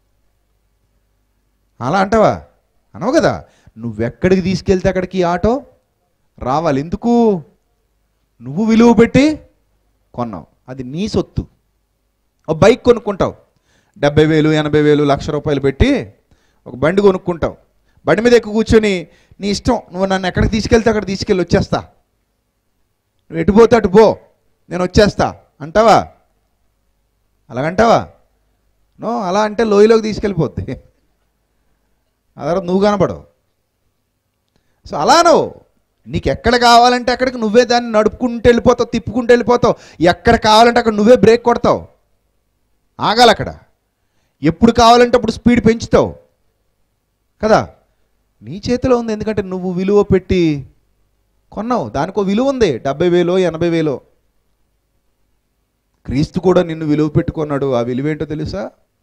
అలా అంటావా అనవు కదా నువ్వెక్కడికి తీసుకెళ్తే అక్కడికి ఈ ఆటో రావాలి ఎందుకు నువ్వు విలువ పెట్టి కొన్నావు అది నీ సొత్తు ఒక బైక్ కొనుక్కుంటావు డెబ్బై వేలు ఎనభై వేలు లక్ష రూపాయలు పెట్టి ఒక బండి కొనుక్కుంటావు బండి మీద ఎక్కువ కూర్చొని నీ ఇష్టం నువ్వు నన్ను ఎక్కడికి తీసుకెళ్తే అక్కడ తీసుకెళ్ళి వచ్చేస్తా నువ్వు ఎటు పోతే అటు పో నేను వచ్చేస్తా అంటావా అలాగంటావా నో అలా అంటే లోయలోకి తీసుకెళ్ళిపోద్ది అదే నువ్వు కనపడవు సో అలానో నీకు ఎక్కడ కావాలంటే అక్కడికి నువ్వే దాన్ని నడుపుకుంటూ వెళ్ళిపోతావు తిప్పుకుంటూ వెళ్ళిపోతావు ఎక్కడ కావాలంటే అక్కడ నువ్వే బ్రేక్ కొడతావు ఆగాలి అక్కడ ఎప్పుడు కావాలంటే అప్పుడు స్పీడ్ పెంచుతావు కదా నీ చేతిలో ఉంది ఎందుకంటే నువ్వు విలువ పెట్టి కొన్నావు దానికో విలువ ఉంది డెబ్బై వేలో ఎనభై వేలో క్రీస్తు కూడా నిన్ను విలువ పెట్టుకున్నాడు ఆ విలువ ఏంటో తెలుసా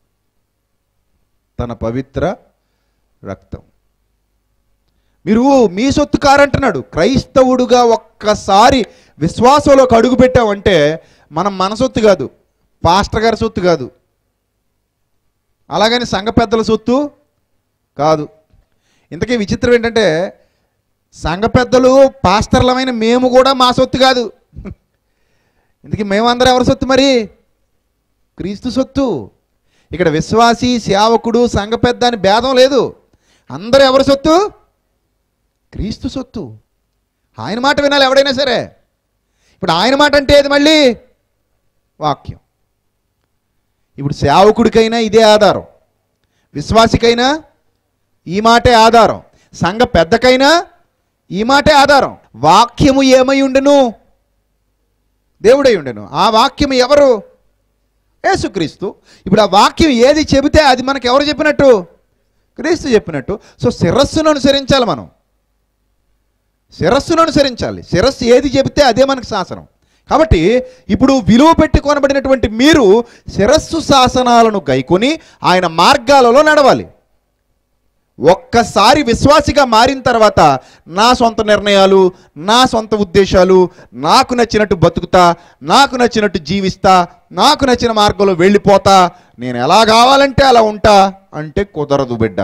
తన పవిత్ర రక్తం మీరు మీ సొత్తు కారంటున్నాడు క్రైస్తవుడుగా ఒక్కసారి విశ్వాసంలోకి అడుగు పెట్టావంటే మనం మన సొత్తు కాదు పాస్టర్ గారి సొత్తు కాదు అలాగని సంఘ పెద్దల సొత్తు కాదు ఇంతకీ విచిత్రం ఏంటంటే సంఘ పెద్దలు పాస్టర్లమైన మేము కూడా మా సొత్తు కాదు ఇంతకీ మేమందరం ఎవరి సొత్తు మరి క్రీస్తు సొత్తు ఇక్కడ విశ్వాసి సేవకుడు సంఘ పెద్ద అని భేదం లేదు అందరూ ఎవరి సొత్తు క్రీస్తు సొత్తు ఆయన మాట వినాలి ఎవడైనా సరే ఇప్పుడు ఆయన మాట అంటే ఏది మళ్ళీ వాక్యం ఇప్పుడు సేవకుడికైనా ఇదే ఆధారం విశ్వాసికైనా ఈ మాటే ఆధారం సంఘ పెద్దకైనా ఈ మాటే ఆధారం వాక్యము ఏమై ఉండెను దేవుడై ఉండెను ఆ వాక్యము ఎవరు యేసుక్రీస్తు ఇప్పుడు ఆ వాక్యం ఏది చెబితే అది మనకు ఎవరు చెప్పినట్టు క్రీస్తు చెప్పినట్టు సో శిరస్సును అనుసరించాలి మనం శిరస్సును అనుసరించాలి శిరస్సు ఏది చెబితే అదే మనకు శాసనం కాబట్టి ఇప్పుడు విలువ పెట్టి కొనబడినటువంటి మీరు శిరస్సు శాసనాలను గైకొని ఆయన మార్గాలలో నడవాలి ఒక్కసారి విశ్వాసిగా మారిన తర్వాత నా సొంత నిర్ణయాలు నా సొంత ఉద్దేశాలు నాకు నచ్చినట్టు బతుకుతా నాకు నచ్చినట్టు జీవిస్తా నాకు నచ్చిన మార్గంలో వెళ్ళిపోతా నేను ఎలా కావాలంటే అలా ఉంటా అంటే కుదరదు బిడ్డ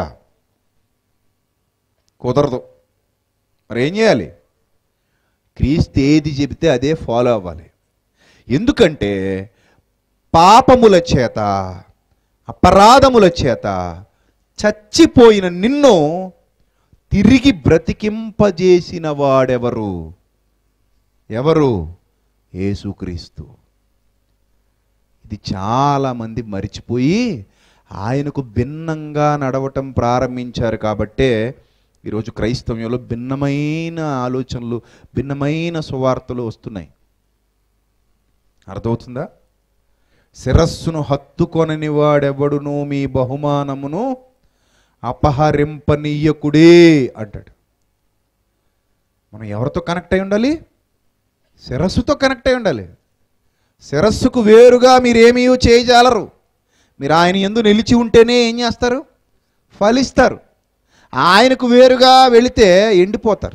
కుదరదు మరి ఏం చేయాలి క్రీస్తు ఏది చెబితే అదే ఫాలో అవ్వాలి ఎందుకంటే పాపముల చేత అపరాధముల చేత చచ్చిపోయిన నిన్ను తిరిగి బ్రతికింపజేసిన వాడెవరు ఎవరు యేసుక్రీస్తు ఇది చాలామంది మరిచిపోయి ఆయనకు భిన్నంగా నడవటం ప్రారంభించారు కాబట్టే ఈరోజు క్రైస్తవ్యంలో భిన్నమైన ఆలోచనలు భిన్నమైన సువార్తలు వస్తున్నాయి అర్థమవుతుందా శిరస్సును హత్తుకొనని వాడెవడును మీ బహుమానమును అపహరింపనీయకుడే అంటాడు మనం ఎవరితో కనెక్ట్ అయి ఉండాలి శిరస్సుతో కనెక్ట్ అయి ఉండాలి శిరస్సుకు వేరుగా మీరేమీ చేయజాలరు మీరు ఆయన ఎందు నిలిచి ఉంటేనే ఏం చేస్తారు ఫలిస్తారు ఆయనకు వేరుగా వెళితే ఎండిపోతారు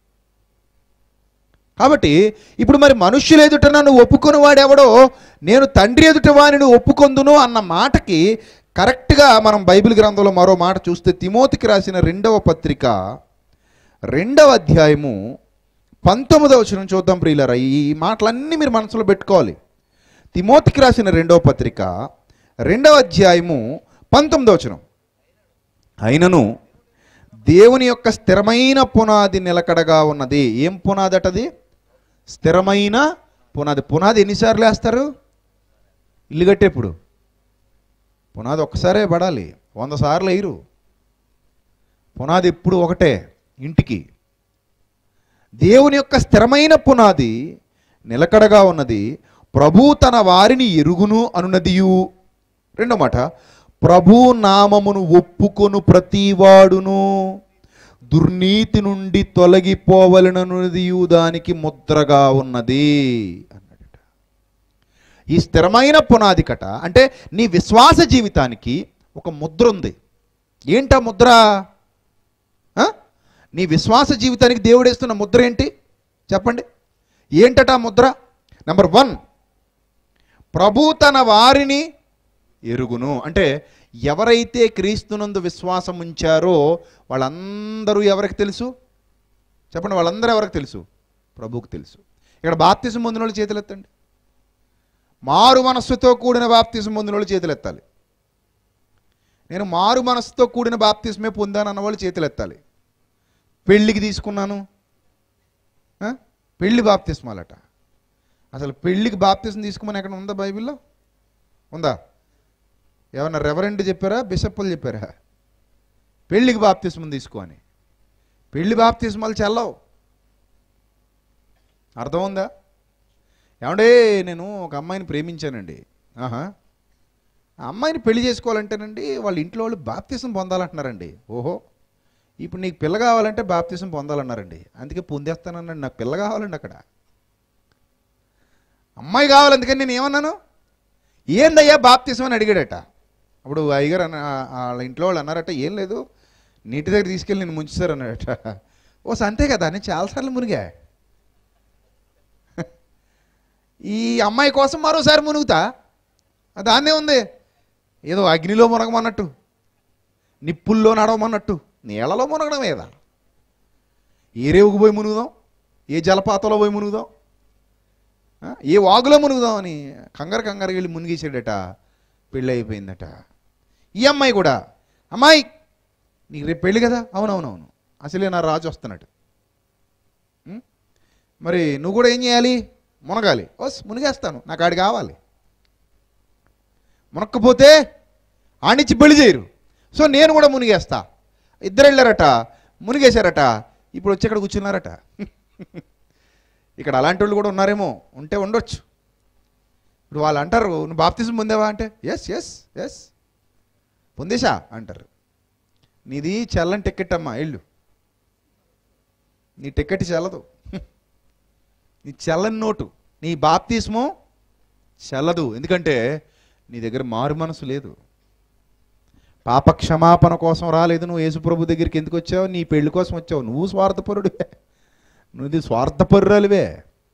కాబట్టి ఇప్పుడు మరి మనుష్యులు ఎదుట నన్ను ఒప్పుకొని వాడెవడో నేను తండ్రి ఎదుట వానిని ఒప్పుకొందును అన్న మాటకి కరెక్ట్గా మనం బైబిల్ గ్రంథంలో మరో మాట చూస్తే తిమోతికి రాసిన రెండవ పత్రిక రెండవ అధ్యాయము పంతొమ్మిదవ వచనం చూద్దాం ప్రియులరా ఈ మాటలన్నీ మీరు మనసులో పెట్టుకోవాలి తిమోతికి రాసిన రెండవ పత్రిక రెండవ అధ్యాయము పంతొమ్మిదవ వచనం అయినను దేవుని యొక్క స్థిరమైన పునాది నిలకడగా ఉన్నది ఏం పునాది అటది స్థిరమైన పునాది పునాది ఎన్నిసార్లు వేస్తారు ఇల్లు కట్టేప్పుడు పునాది ఒక్కసారే పడాలి వంద సార్లు వేయరు పునాది ఎప్పుడు ఒకటే ఇంటికి దేవుని యొక్క స్థిరమైన పునాది నిలకడగా ఉన్నది ప్రభు తన వారిని ఎరుగును అనునదియు రెండో మాట ప్రభు నామమును ఒప్పుకొను ప్రతివాడును దుర్నీతి నుండి తొలగిపోవలననుదియు దానికి ముద్రగా ఉన్నది అన్నాడట ఈ స్థిరమైన పునాది కట అంటే నీ విశ్వాస జీవితానికి ఒక ముద్ర ఉంది ఏంటా ముద్ర ఆ? నీ విశ్వాస జీవితానికి దేవుడు వేస్తున్న ముద్ర ఏంటి చెప్పండి ఏంటట ఆ ముద్ర నెంబర్ వన్ ప్రభు తన వారిని ఎరుగును అంటే ఎవరైతే క్రీస్తునందు విశ్వాసం ఉంచారో వాళ్ళందరూ ఎవరికి తెలుసు చెప్పండి వాళ్ళందరూ ఎవరికి తెలుసు ప్రభువుకు తెలుసు ఇక్కడ బాప్తిసం పొందిన వాళ్ళు చేతులు ఎత్తండి మారు మనస్సుతో కూడిన బాప్తిసం పొందిన వాళ్ళు చేతులు ఎత్తాలి నేను మారు మనస్సుతో కూడిన బాప్తిసమే పొందాను అన్న వాళ్ళు చేతులు ఎత్తాలి పెళ్ళికి తీసుకున్నాను ఆ? పెళ్లి బాప్తిస్మాలట అసలు పెళ్ళికి బాప్తిసం తీసుకోమని ఎక్కడ ఉందా బైబిల్లో ఉందా ఏమన్నా రెవరెండ్ చెప్పారా బిషప్పులు చెప్పారా పెళ్ళికి బాప్తిస్మం తీసుకో అని పెళ్లి బాప్తిస్మాలు చెల్లవు అర్థం ఉందా ఏమండే నేను ఒక అమ్మాయిని ప్రేమించానండి ఆహా ఆ అమ్మాయిని పెళ్లి చేసుకోవాలంటేనండి వాళ్ళ ఇంట్లో వాళ్ళు బాప్తీసం పొందాలంటున్నారండి ఓహో ఇప్పుడు నీకు పిల్ల కావాలంటే బాప్తీసం పొందాలన్నారండి అందుకే పొందేస్తానన్నాడు నాకు పిల్ల కావాలండి అక్కడ అమ్మాయి కావాలి అందుకని నేను ఏమన్నాను ఏందయ్యా బాప్తీసం అని అడిగాడట అప్పుడు అయ్యగారు అన్న ఆ- వాళ్ళ ఇంట్లో వాళ్ళు అన్నారట ఏం లేదు నీటి దగ్గర తీసుకెళ్ళి నేను ముంచుతారు అన్నాడట ఓ అంతే కదా నేను చాలాసార్లు మునిగా ఈ అమ్మాయి కోసం మరోసారి మునుగుతా దాన్నే ఉంది ఏదో అగ్నిలో మునగమన్నట్టు నిప్పుల్లో నడవమన్నట్టు నీళ్ళలో మునగడం ఏదా ఏ రేవుకు పోయి మునుగుదాం ఏ జలపాతంలో పోయి మునుగుదాం ఆ, ఏ వాగులో మునుగుదాం అని కంగారు కంగారు వెళ్ళి మునిగేసాడట పెళ్ళి అయిపోయిందట ఈ అమ్మాయి కూడా అమ్మాయి నీకు రేపు పెళ్ళి కదా అవునవునవును అసలే నా రాజు వస్తున్నాడు ఉం? మరి నువ్వు కూడా ఏం చేయాలి మునగాలి ఓస్ మునిగేస్తాను నాకు ఆడి కావాలి మునక్కపోతే ఆనిచ్చి పెళ్లి చేయరు సో నేను కూడా మునిగేస్తా ఇద్దరు వెళ్ళారట మునిగేశారట ఇప్పుడు వచ్చి ఇక్కడ కూర్చున్నారట ఇక్కడ అలాంటి వాళ్ళు కూడా ఉన్నారేమో ఉంటే ఉండొచ్చు ఇప్పుడు వాళ్ళు అంటారు నువ్వు బాప్తిజం పొందావా అంటే ఎస్ ఎస్ ఎస్ పొందేశా అంటారు నీది చల్లని టికెట్ అమ్మా వెళ్ళు నీ టికెట్ చెల్లదు నీ చల్లని నోటు నీ బాప్తిస్మం చెల్లదు ఎందుకంటే నీ దగ్గర మారు మనసు లేదు పాప క్షమాపణ కోసం రాలేదు నువ్వు యేసుప్రభు దగ్గరికి ఎందుకు వచ్చావు నీ పెళ్లి కోసం వచ్చావు నువ్వు స్వార్థపరుడివే నువ్వు స్వార్థపరురాలివే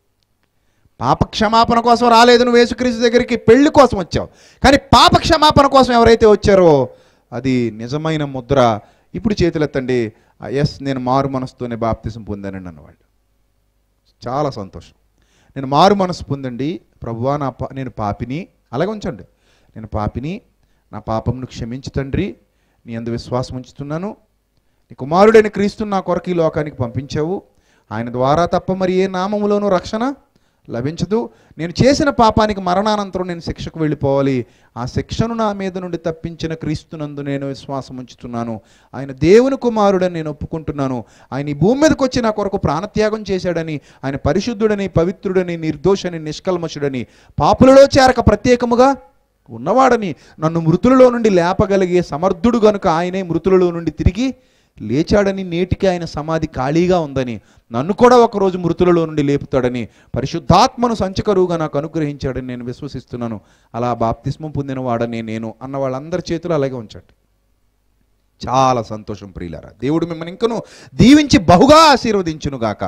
పాప క్షమాపణ కోసం రాలేదు నువ్వు యేసుక్రీస్తు దగ్గరికి పెళ్లి కోసం వచ్చావు కానీ పాప క్షమాపణ కోసం ఎవరైతే వచ్చారో అది నిజమైన ముద్ర ఇప్పుడు చేతులెత్తండి ఎస్ నేను మారు మనసుతోనే బాప్తిసం పొందానండి అన్నవాళ్ళు చాలా సంతోషం నేను మారు మనసు పొందండి ప్రభువా నా పా నేను పాపిని అలాగే ఉంచండి నేను పాపిని నా పాపంను క్షమించు తండ్రి నీ అందు విశ్వాసం ఉంచుతున్నాను నీ కుమారుడైన క్రీస్తుని నా కొరకు ఈ లోకానికి పంపించావు ఆయన ద్వారా తప్ప మరి ఏ నామములోనూ రక్షణ లభించదు నేను చేసిన పాపానికి మరణానంతరం నేను శిక్షకు వెళ్ళిపోవాలి ఆ శిక్షను నా మీద నుండి తప్పించిన క్రీస్తునందు నేను విశ్వాసం ఉంచుతున్నాను ఆయన దేవుని కుమారుడని నేను ఒప్పుకుంటున్నాను ఆయన ఈ భూమి మీదకి వచ్చి నా కొరకు ప్రాణత్యాగం చేశాడని ఆయన పరిశుద్ధుడని పవిత్రుడని నిర్దోషని నిష్కల్మషుడని పాపులలో చేరక ప్రత్యేకముగా ఉన్నవాడని నన్ను మృతులలో నుండి లేపగలిగే సమర్థుడు గనుక ఆయనే మృతులలో నుండి తిరిగి లేచాడని నేటికి ఆయన సమాధి ఖాళీగా ఉందని నన్ను కూడా ఒకరోజు మృతులలో నుండి లేపుతాడని పరిశుద్ధాత్మను సంచకరువుగా నాకు అనుగ్రహించాడని నేను విశ్వసిస్తున్నాను అలా బాప్తిస్మం పొందిన వాడని నేను అన్న వాళ్ళందరి చేతులు అలాగే ఉంచండి చాలా సంతోషం ప్రియులారా దేవుడు మిమ్మల్ని ఇంకను దీవించి బహుగా ఆశీర్వదించునుగాక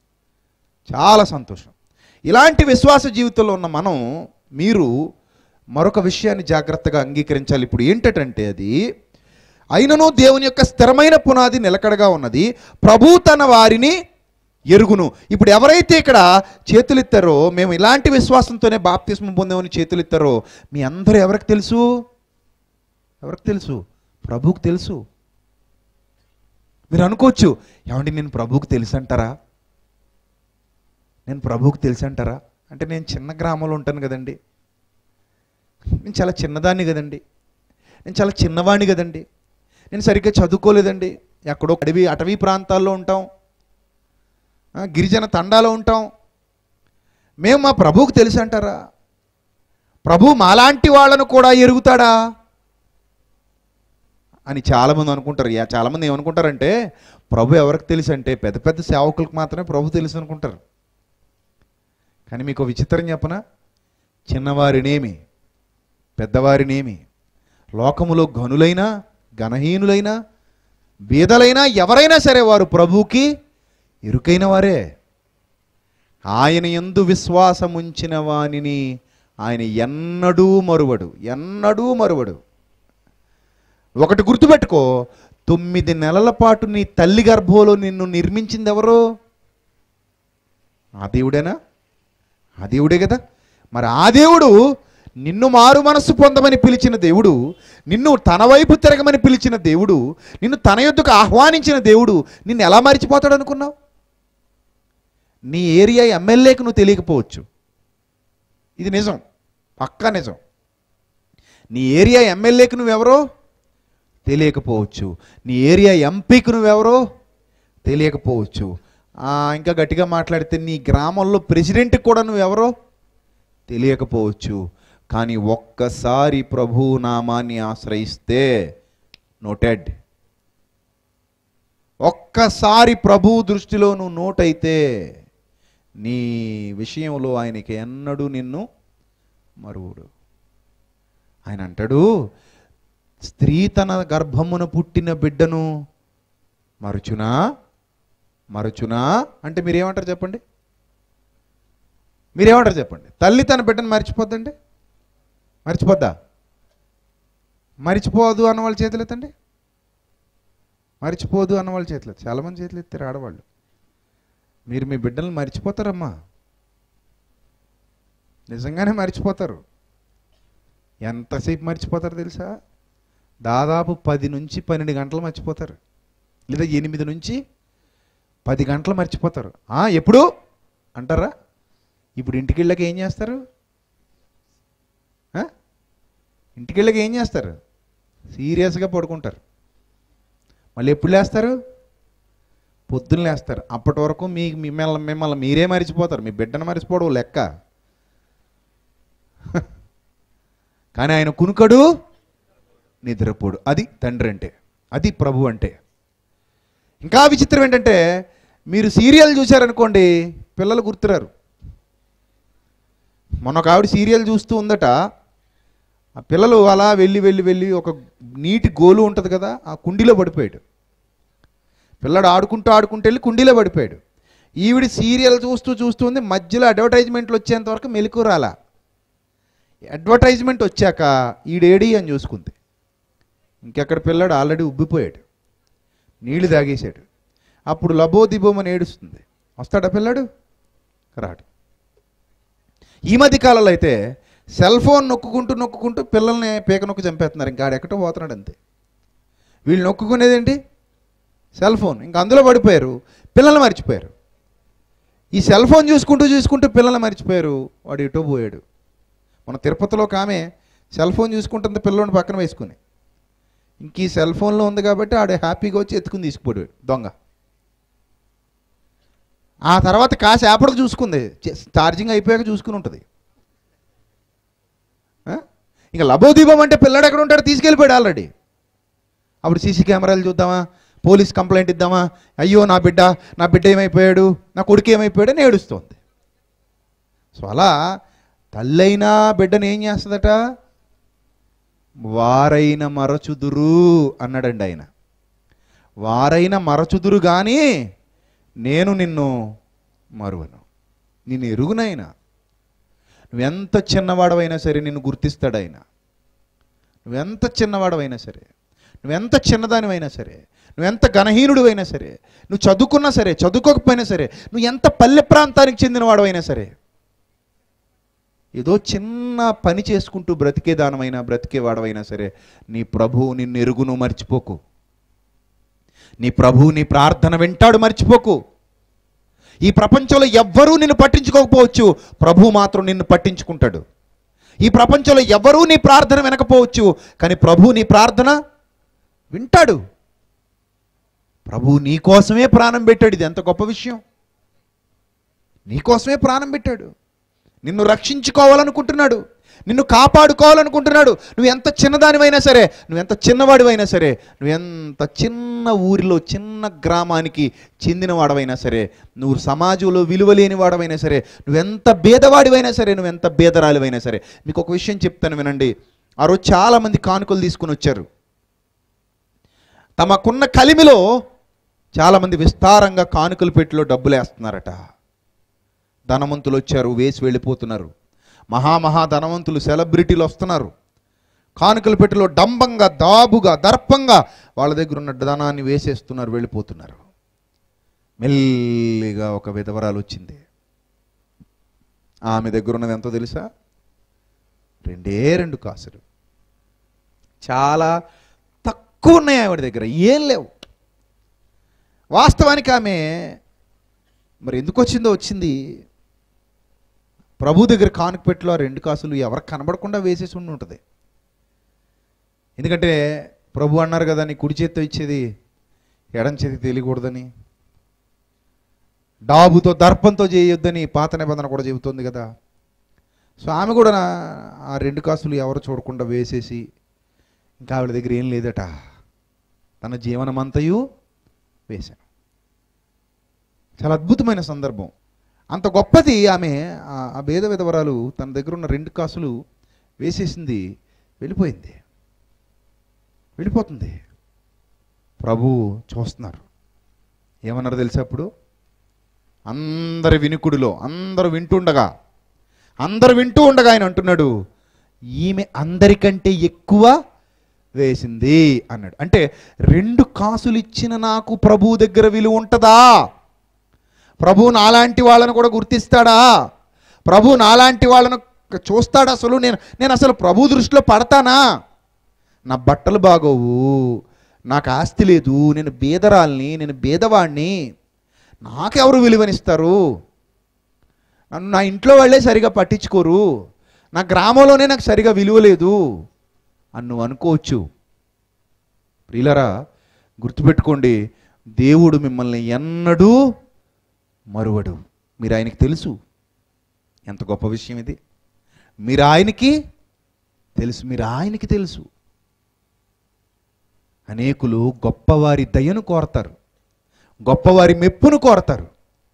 చాలా సంతోషం ఇలాంటి విశ్వాస జీవితంలో ఉన్న మనం మీరు మరొక విషయాన్ని జాగ్రత్తగా అంగీకరించాలి ఇప్పుడు ఏంటంటే అది అయినను దేవుని యొక్క స్థిరమైన పునాది నిలకడగా ఉన్నది ప్రభు తన వారిని ఎరుగును ఇప్పుడు ఎవరైతే ఇక్కడ చేతులెత్తారో మేము ఇలాంటి విశ్వాసంతోనే బాప్తిస్మం పొందామని చేతులెత్తారో మీ అందరూ ఎవరికి తెలుసు ఎవరికి తెలుసు ప్రభువుకు తెలుసు మీరు అనుకోవచ్చు ఏమండి నేను ప్రభువుకు తెలుసు అంటారా నేను ప్రభువుకు తెలుసు అంటారా అంటే నేను చిన్న గ్రామంలో ఉంటాను కదండి నేను చాలా చిన్నదాన్ని కదండి నేను చాలా చిన్నవాణ్ణి కదండి నేను సరిగ్గా చదువుకోలేదండి ఎక్కడో అడవి అటవీ ప్రాంతాల్లో ఉంటాం ఆ, గిరిజన తండాలో ఉంటాం మేము మా ప్రభువుకు తెలుసు అంటారా ప్రభు మాలాంటి వాళ్ళను కూడా ఎరుగుతాడా అని చాలామంది అనుకుంటారు యా చాలామంది ఏమనుకుంటారంటే ప్రభు ఎవరికి తెలుసు అంటే పెద్ద పెద్ద సేవకులకు మాత్రమే ప్రభు తెలుసు అనుకుంటారు కానీ మీకు ఒక విచిత్రం చెప్పనా చిన్నవారినేమి పెద్దవారినేమి లోకములో గనులైనా ఘనహీనులైనా బీదలైనా ఎవరైనా సరే వారు ప్రభువుకి ఇరుకైన వారే ఆయన ఎందు విశ్వాసముంచిన వానిని ఆయన ఎన్నడూ మరువడు ఎన్నడూ మరువడు ఒకటి గుర్తుపెట్టుకో తొమ్మిది నెలల పాటు నీ తల్లి గర్భంలో నిన్ను నిర్మించింది ఎవరు ఆ దేవుడేనా ఆ దేవుడే కదా మరి ఆ దేవుడు నిన్ను మారు మనస్సు పొందమని పిలిచిన దేవుడు నిన్ను తన వైపు తిరగమని పిలిచిన దేవుడు నిన్ను తన యొద్దకు ఆహ్వానించిన దేవుడు నిన్ను ఎలా మరిచిపోతాడు అనుకున్నావు నీ ఏరియా ఎమ్మెల్యేకి నువ్వు తెలియకపోవచ్చు ఇది నిజం పక్కా నిజం నీ ఏరియా ఎమ్మెల్యేకి నువ్వెవరో తెలియకపోవచ్చు నీ ఏరియా ఎంపీకి నువ్వెవరో తెలియకపోవచ్చు ఆ, ఇంకా గట్టిగా మాట్లాడితే నీ గ్రామంలో ప్రెసిడెంట్కి కూడా నువ్వెవరో తెలియకపోవచ్చు కానీ ఒక్కసారి ప్రభు నామాన్ని ఆశ్రయిస్తే నోటెడ్ ఒక్కసారి ప్రభు దృష్టిలో నువ్వు నోటైతే నీ విషయంలో ఆయనకి ఎన్నడూ నిన్ను మరువుడు ఆయన అంటాడు స్త్రీ తన గర్భమున పుట్టిన బిడ్డను మరుచునా మరుచునా అంటే మీరేమంటారు చెప్పండి మీరేమంటారు చెప్పండి తల్లి తన బిడ్డను మర్చిపోద్దండి మర్చిపోద్దా మర్చిపోదు అన్న వాళ్ళ చేతులు ఎత్తండి మర్చిపోదు అన్న వాళ్ళ చేతులు ఎత్త- చాలామంది చేతులు ఎత్తారు ఆడవాళ్ళు మీరు మీ బిడ్డలను మర్చిపోతారమ్మా నిజంగానే మర్చిపోతారు ఎంతసేపు మర్చిపోతారు తెలుసా దాదాపు పది నుంచి పన్నెండు గంటలు మర్చిపోతారు లేదా ఎనిమిది నుంచి పది గంటలు మర్చిపోతారు "ఆ, ఎప్పుడు అంటారా ఇప్పుడు ఇంటికి వెళ్ళాక ఏం చేస్తారు ఆ? ఇంటికి వెళ్ళాక ఏం చేస్తారు సీరియస్గా పడుకుంటారు మళ్ళీ ఎప్పుడు లేస్తారు పొద్దున్న లేస్తారు అప్పటి వరకు మీ మిమ్మల్ని మిమ్మల్ని మీరే మరిచిపోతారు మీ బిడ్డను మరిచిపోవడం లెక్క కానీ ఆయన కునుకడు నిద్రపోడు అది తండ్రి అంటే అది ప్రభు అంటే ఇంకా విచిత్రం ఏంటంటే మీరు సీరియల్ చూశారనుకోండి పిల్లలు గుర్తురారు మొన్న ఒక ఆవిడ సీరియల్ చూస్తూ ఉందట ఆ పిల్లలు అలా వెళ్ళి వెళ్ళి వెళ్ళి ఒక నీటి గోలు ఉంటుంది కదా ఆ కుండీలో పడిపోయాడు పిల్లడు ఆడుకుంటూ ఆడుకుంటూ వెళ్ళి కుండీలో పడిపోయాడు ఈవిడ సీరియల్ చూస్తూ చూస్తూ ఉంది మధ్యలో అడ్వర్టైజ్మెంట్లు వచ్చేంత వరకు మెలకు రాలా అడ్వర్టైజ్మెంట్ వచ్చాక ఈడేడి అని చూసుకుంది ఇంకెక్కడ పిల్లాడు ఆల్రెడీ ఉబ్బిపోయాడు నీళ్లు తాగేశాడు అప్పుడు లబోదిబోమని ఏడుస్తుంది వస్తాడా పిల్లాడు రాడు ఈ మధ్య కాలంలో అయితే సెల్ ఫోన్ నొక్కుంటూ నొక్కుంటూ పిల్లల్ని పీక నొక్కి చంపేస్తున్నారు ఇంకా ఆడెక్కడో పోతున్నాడు అంతే వీళ్ళు నొక్కుకునేదేంటి సెల్ ఫోన్ ఇంకా అందులో పడిపోయారు పిల్లల్ని మర్చిపోయారు ఈ సెల్ ఫోన్ చూసుకుంటూ చూసుకుంటూ పిల్లల్ని మర్చిపోయారు వాడు ఇటో పోయాడు మన తిరుపతిలో ఒక ఆమె సెల్ ఫోన్ చూసుకుంటుంది పిల్లోని పక్కన వేసుకుని ఇంక ఈ సెల్ ఫోన్లో ఉంది కాబట్టి ఆడు హ్యాపీగా వచ్చి ఎత్తుకుని తీసుకుపోయాడు దొంగ ఆ తర్వాత కాసేపటికి చూసుకుంది చే- ఛార్జింగ్ అయిపోయాక చూసుకుని ఉంటుంది ఆ? ఇంకా లబోదీపం అంటే పిల్లడు ఎక్కడ ఉంటాడు తీసుకెళ్ళిపోయాడు ఆల్రెడీ అప్పుడు సీసీ కెమెరాలు చూద్దామా పోలీస్ కంప్లైంట్ ఇద్దామా అయ్యో నా బిడ్డ నా బిడ్డ ఏమైపోయాడు నా కొడుకు ఏమైపోయాడు అని ఏడుస్తోంది సో అలా తల్లైనా బిడ్డను ఏం చేస్తుందట వారైన మరచుదురు అన్నాడండి ఆయన వారైన మరచుదురు కానీ నేను నిన్ను మరువను నిన్ను ఎరుగునైనా నువ్వెంత చిన్నవాడవైనా సరే నిన్ను గుర్తిస్తాడు ఆయన నువ్వెంత చిన్నవాడవైనా సరే నువ్వెంత చిన్నదానివైనా సరే నువ్వెంత ఘనహీనుడివైనా సరే నువ్వు చదువుకున్నా సరే చదువుకోకపోయినా సరే నువ్వు ఎంత పల్లె ప్రాంతానికి చెందినవాడవైనా సరే ఏదో చిన్న పని చేసుకుంటూ బ్రతికే దానమైనా బ్రతికేవాడవైనా సరే నీ ప్రభువు నిన్ను ఎరుగును మర్చిపోకు నీ ప్రభువు నీ ప్రార్థన వింటాడు మర్చిపోకు ఈ ప్రపంచంలో ఎవ్వరూ నిన్ను పట్టించుకోకపోవచ్చు ప్రభు మాత్రం నిన్ను పట్టించుకుంటాడు ఈ ప్రపంచంలో ఎవ్వరూ నీ ప్రార్థన వినకపోవచ్చు కానీ ప్రభు నీ ప్రార్థన వింటాడు ప్రభు నీ కోసమే ప్రాణం పెట్టాడు ఇది ఎంత గొప్ప విషయం నీ కోసమే ప్రాణం పెట్టాడు నిన్ను రక్షించుకోవాలనుకుంటున్నాడు నిన్ను కాపాడుకోవాలనుకుంటున్నాడు నువ్వు ఎంత చిన్నదానివైనా సరే నువ్వు ఎంత చిన్నవాడివైనా సరే నువ్వు ఎంత చిన్న ఊరిలో చిన్న గ్రామానికి చెందినవాడవైనా సరే నువ్వు సమాజంలో విలువలేని వాడవైనా సరే నువ్వెంత భేదవాడివైనా సరే నువ్వెంత భేదరాలివైనా సరే మీకు ఒక విషయం చెప్తాను వినండి ఆ రోజు చాలామంది కానుకలు తీసుకుని వచ్చారు తమకున్న కలిమిలో చాలామంది విస్తారంగా కానుకలు పెట్టిలో డబ్బులు వేస్తున్నారట ధనవంతులు వచ్చారు వేసి వెళ్ళిపోతున్నారు మహామహా ధనవంతులు సెలబ్రిటీలు వస్తున్నారు కానుకల పెట్టెలో డంబంగా దాబుగా దర్పంగా వాళ్ళ దగ్గర ఉన్న ధనాన్ని వేసేస్తున్నారు వెళ్ళిపోతున్నారు మెల్లిగా ఒక విధవరాలు వచ్చింది ఆమె దగ్గర ఉన్నది ఎంతో తెలుసా రెండే రెండు కాసులు చాలా తక్కువ ఉన్నాయి ఆవిడ దగ్గర ఏం లేవు వాస్తవానికి ఆమె మరి ఎందుకు వచ్చిందో వచ్చింది ప్రభు దగ్గర కానుక పెట్టిలో ఆ రెండు కాసులు ఎవరికి కనబడకుండా వేసేసి ఉండి ఉంటుంది ఎందుకంటే ప్రభు అన్నారు కదా నీ కుడి చేత్తో ఇచ్చేది ఎడం చేతి తెలియకూడదని డాబుతో దర్పంతో చేయొద్దని పాత నిబంధన కూడా చెబుతోంది కదా సో ఆమె కూడా నా- ఆ రెండు కాసులు ఎవరు చూడకుండా వేసేసి ఇంకా ఆవిడ దగ్గర ఏం లేదట తన జీవనమంతయు వేశాను చాలా అద్భుతమైన సందర్భం అంత గొప్పది ఆమె ఆ- ఆ భేద విధవరాలు తన దగ్గర ఉన్న రెండు కాసులు వేసేసింది వెళ్ళిపోయింది వెళ్ళిపోతుంది ప్రభు చూస్తున్నారు ఏమన్నారు తెలుసా అప్పుడు అందరి వినుకుడిలో అందరూ వింటుండగా అందరు వింటూ ఉండగా ఆయన అంటున్నాడు ఈమె అందరికంటే ఎక్కువ వేసింది అన్నాడు అంటే రెండు కాసులు ఇచ్చిన నాకు ప్రభు దగ్గర విలువ ఉంటుందా ప్రభు నాలాంటి వాళ్ళను కూడా గుర్తిస్తాడా ప్రభు నాలాంటి వాళ్ళను చూస్తాడా అసలు నేను నేను అసలు ప్రభు దృష్టిలో పడతానా నా బట్టలు బాగోవు నాకు ఆస్తి లేదు నేను బీదరాల్ని నేను బీదవాణ్ణి నాకెవరు విలువనిస్తారు నన్ను నా ఇంట్లో వాళ్ళే సరిగా పట్టించుకోరు నా గ్రామంలోనే నాకు సరిగా విలువ లేదు అని నువ్వు అనుకోవచ్చు ప్రియులరా గుర్తుపెట్టుకోండి దేవుడు మిమ్మల్ని ఎన్నడూ మరువడు మీరు ఆయనకి తెలుసు ఎంత గొప్ప విషయం ఇది మీరు ఆయనకి తెలుసు మీరు ఆయనకి తెలుసు అనేకులు గొప్పవారి దయను కోరతారు గొప్పవారి మెప్పును కోరతారు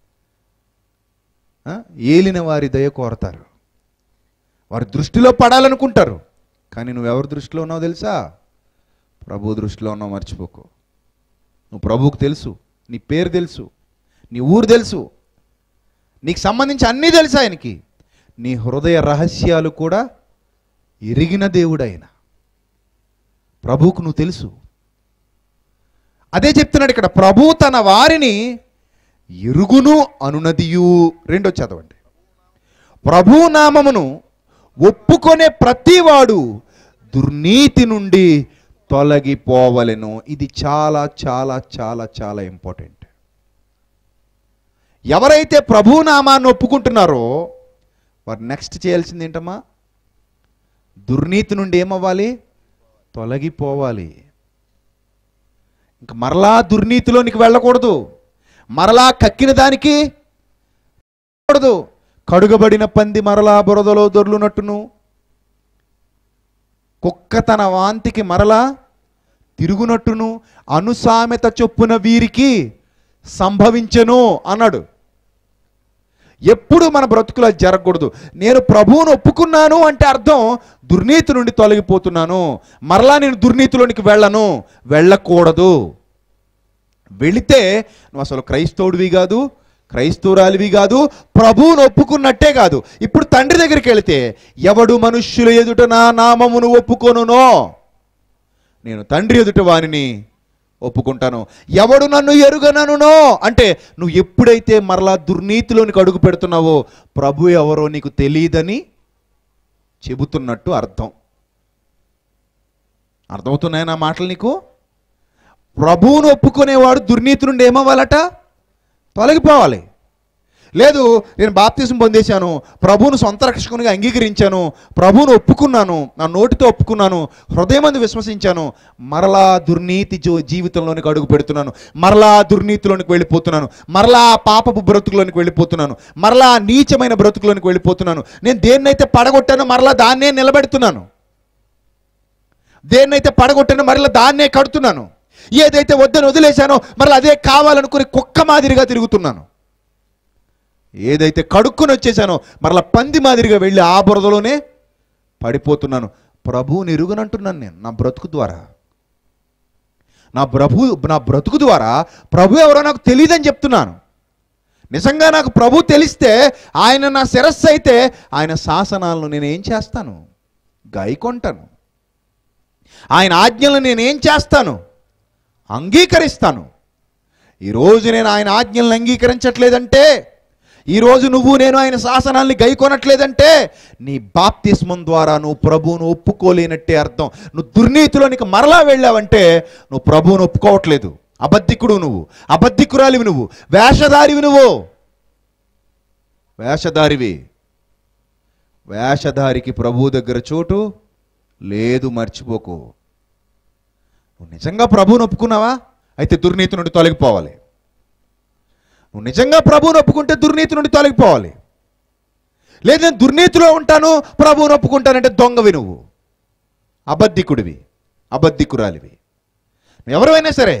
ఆ? ఏలిన వారి దయ కోరతారు వారి దృష్టిలో పడాలనుకుంటారు కానీ నువ్వెవరి దృష్టిలో ఉన్నావు తెలుసా ప్రభు దృష్టిలో ఉన్నావు మర్చిపోకు నువ్వు ప్రభువుకు తెలుసు నీ పేరు తెలుసు నీ ఊరు తెలుసు నీకు సంబంధించి అన్నీ తెలుసు ఆయనకి నీ హృదయ రహస్యాలు కూడా ఎరిగిన దేవుడు ఆయన ప్రభువుకు నువ్వు తెలుసు అదే చెప్తున్నాడు ఇక్కడ ప్రభు తన వారిని ఎరుగును అనునదియు రెండో చదవండి ప్రభు నామమును ఒప్పుకొనే ప్రతివాడు దుర్నీతి నుండి తొలగిపోవలెను ఇది చాలా చాలా చాలా చాలా ఇంపార్టెంట్ ఎవరైతే ప్రభు నామాన్ని ఒప్పుకుంటున్నారో వారు నెక్స్ట్ చేయాల్సింది ఏంటమ్మా దుర్నీతి నుండి ఏమవ్వాలి తొలగిపోవాలి ఇంక మరలా దుర్నీతిలోనికి వెళ్ళకూడదు మరలా కక్కిన దానికి కూడదు కడుగబడిన పంది మరలా బురదలో దొర్లునట్టును కుక్క తన వాంతికి మరలా తిరుగునట్టును అనుసామెత చొప్పున వీరికి సంభవించెను అన్నాడు ఎప్పుడు మన బ్రతుకులో అది జరగకూడదు నేను ప్రభువును ఒప్పుకున్నాను అంటే అర్థం దుర్నీతి నుండి తొలగిపోతున్నాను మరలా నేను దుర్నీతిలోనికి వెళ్ళను వెళ్ళకూడదు వెళితే నువ్వు అసలు క్రైస్తవుడివి కాదు క్రైస్తవురాలివి కాదు ప్రభువును ఒప్పుకున్నట్టే కాదు ఇప్పుడు తండ్రి దగ్గరికి వెళితే ఎవడు మనుష్యుల ఎదుట నా నామమును ఒప్పుకొనునో నేను తండ్రి ఎదుట వానిని ఒప్పుకుంటాను ఎవడు నన్ను ఎరుగననునో అంటే నువ్వు ఎప్పుడైతే మరలా దుర్నీతిలోనికి అడుగు పెడుతున్నావో ప్రభు ఎవరో నీకు తెలియదని చెబుతున్నట్టు అర్థం అర్థమవుతున్నాయా నా మాటలు నీకు ప్రభువును ఒప్పుకునేవాడు దుర్నీతి నుండి ఏమవ్వాలట తొలగిపోవాలి లేదు నేను బాప్తిజం పొందేశాను ప్రభువును సొంత రక్షకునిగా అంగీకరించాను ప్రభువును ఒప్పుకున్నాను నా నోటితో ఒప్పుకున్నాను హృదయమందు విశ్వసించాను మరలా దుర్నీతి జీ- జీవితంలోనికి అడుగు పెడుతున్నాను మరలా దుర్నీతిలోనికి వెళ్ళిపోతున్నాను మరలా పాపపు బ్రతుకులోనికి వెళ్ళిపోతున్నాను మరలా నీచమైన బ్రతుకులోనికి వెళ్ళిపోతున్నాను నేను దేన్నైతే పడగొట్టానో మరలా దాన్నే నిలబెడుతున్నాను దేన్నైతే పడగొట్టానో మరలా దాన్నే కడుతున్నాను ఏదైతే వద్దని వదిలేశానో మరలా అదే కావాలనుకుని కుక్క మాదిరిగా తిరుగుతున్నాను ఏదైతే కడుక్కుని వచ్చేసానో మరలా పంది మాదిరిగా వెళ్ళి ఆ బురదలోనే పడిపోతున్నాను ప్రభువుని ఎరుగునంటున్నాను నేను నా బ్రతుకు ద్వారా నా ప్రభు నా బ్రతుకు ద్వారా ప్రభు ఎవరో నాకు తెలియదని చెప్తున్నాను నిజంగా నాకు ప్రభు తెలిస్తే ఆయన నా శిరస్సు అయితే ఆయన శాసనాలను నేను ఏం చేస్తాను గాయకొంటాను ఆయన ఆజ్ఞలను నేను ఏం చేస్తాను అంగీకరిస్తాను ఈరోజు నేను ఆయన ఆజ్ఞలను అంగీకరించట్లేదంటే ఈరోజు నువ్వు నేను ఆయన శాసనాల్ని గైకొనట్లేదంటే నీ బాప్తిస్మం ద్వారా నువ్వు ప్రభువును ఒప్పుకోలేనట్టే అర్థం నువ్వు దుర్నీతిలోనికి మరలా వెళ్ళావంటే నువ్వు ప్రభువును ఒప్పుకోవట్లేదు అబద్ధికుడు నువ్వు అబద్ధికురాలివి నువ్వు వేషధారివి నువ్వు వేషధారివి వేషధారికి ప్రభు దగ్గర చోటు లేదు మర్చిపోకు నువ్వు నిజంగా ప్రభువును ఒప్పుకున్నావా అయితే దుర్నీతి నుండి తొలగిపోవాలి నువ్వు నిజంగా ప్రభువును ఒప్పుకుంటే దుర్నీతి నుండి తొలగిపోవాలి లేదు నేను దుర్నీతిలో ఉంటాను ప్రభువుని ఒప్పుకుంటానంటే దొంగవి నువ్వు అబద్ధికుడివి అబద్ధికురాలివి ఎవరైనా సరే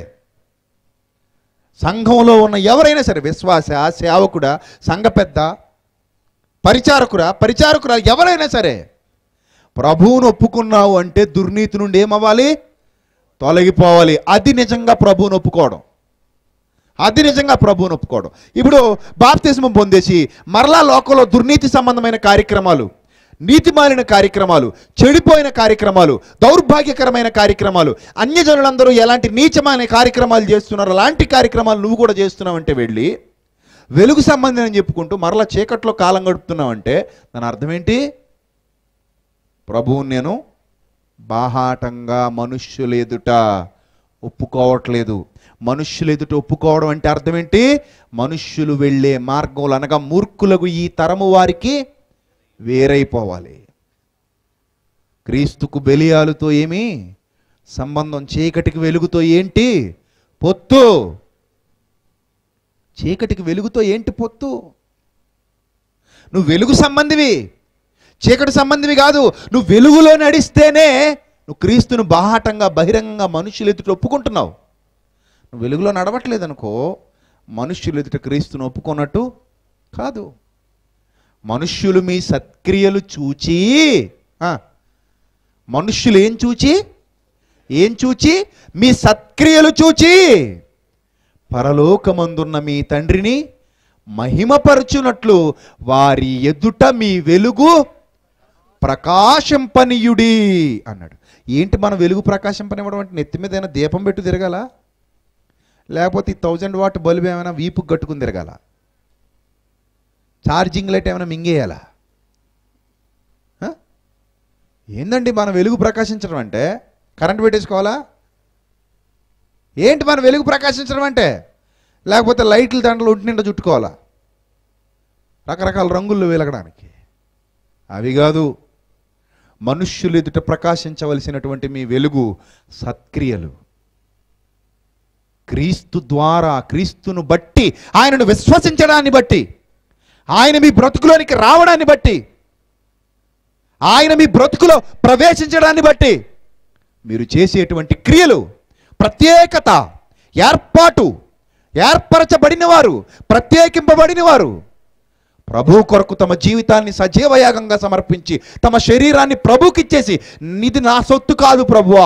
సంఘంలో ఉన్న ఎవరైనా సరే విశ్వాస సేవకుడా సంఘ పెద్ద పరిచారకురా పరిచారకురా ఎవరైనా సరే ప్రభువును ఒప్పుకున్నావు అంటే దుర్నీతి నుండి ఏమవ్వాలి తొలగిపోవాలి అది నిజంగా ప్రభువును ఒప్పుకోవడం అది నిజంగా ప్రభువును ఒప్పుకోవడం ఇప్పుడు బాప్తిస్మం పొందేసి మరలా లోకంలో దుర్నీతి సంబంధమైన కార్యక్రమాలు నీతిమాలిన కార్యక్రమాలు చెడిపోయిన కార్యక్రమాలు దౌర్భాగ్యకరమైన కార్యక్రమాలు అన్యజనులందరూ ఎలాంటి నీచమైన కార్యక్రమాలు చేస్తున్నారు అలాంటి కార్యక్రమాలు నువ్వు కూడా చేస్తున్నావంటే వెళ్ళి వెలుగు సంబంధం అని చెప్పుకుంటూ మరలా చీకట్లో కాలం గడుపుతున్నావంటే దాని అర్థం ఏంటి ప్రభువుని నేను బాహాటంగా మనుష్యులు ఎదుట ఒప్పుకోవట్లేదు మనుష్యులు ఎదుట ఒప్పుకోవడం అంటే అర్థం ఏంటి మనుష్యులు వెళ్ళే మార్గంలో అనగా మూర్ఖులకు ఈ తరము వారికి వేరైపోవాలి క్రీస్తుకు బెలియాలతో ఏమి సంబంధం చీకటికి వెలుగుతో ఏంటి పొత్తు చీకటికి వెలుగుతో ఏంటి పొత్తు నువ్వు వెలుగు సంబంధివి చీకటి సంబంధివి కాదు నువ్వు వెలుగులో నడిస్తేనే నువ్వు క్రీస్తును బాహాటంగా బహిరంగంగా మనుషులు ఎదుట ఒప్పుకుంటున్నావు నువ్వు వెలుగులో నడవట్లేదు అనుకో మనుష్యులు ఎదుట క్రీస్తును ఒప్పుకున్నట్టు కాదు మనుష్యులు మీ సత్క్రియలు చూచి ఆ, మనుష్యులు ఏం చూచి ఏం చూచి మీ సత్క్రియలు చూచి పరలోకమందున్న మీ తండ్రిని మహిమపరచునట్లు వారి ఎదుట మీ వెలుగు ప్రకాశంపనీయుడి అన్నాడు ఏంటి మన వెలుగు ప్రకాశంపనివ్వడం అంటే నెత్తి మీద ఏమైనా దీపం పెట్టు తిరగాల లేకపోతే ఈ థౌజండ్ వాట్ బల్బ్ ఏమైనా వీపుకు కట్టుకుని తిరగాల ఛార్జింగ్ లైట్ ఏమైనా మింగేయాలా హ? ఏందండి మన వెలుగు ప్రకాశించడం అంటే కరెంట్ పెట్టేసుకోవాలా ఏంటి మన వెలుగు ప్రకాశించడం అంటే లేకపోతే లైట్లు దండలు ఒంటి నిండా చుట్టుకోవాలా రకరకాల రంగుల్లో వెలగడానికి అవి కాదు మనుష్యులు ఎదుట ప్రకాశించవలసినటువంటి మీ వెలుగు సత్క్రియలు క్రీస్తు ద్వారా క్రీస్తును బట్టి ఆయనను విశ్వసించడాన్ని బట్టి ఆయన మీ బ్రతుకులోనికి రావడాన్ని బట్టి ఆయన మీ బ్రతుకులో ప్రవేశించడాన్ని బట్టి మీరు చేసేటువంటి క్రియలు ప్రత్యేకత ఏర్పాటు ఏర్పరచబడిన వారు ప్రత్యేకింపబడిన వారు ప్రభు కొరకు తమ జీవితాన్ని సజీవయాగంగా సమర్పించి తమ శరీరాన్ని ప్రభుకిచ్చేసి ఇది నా సొత్తు కాదు ప్రభువా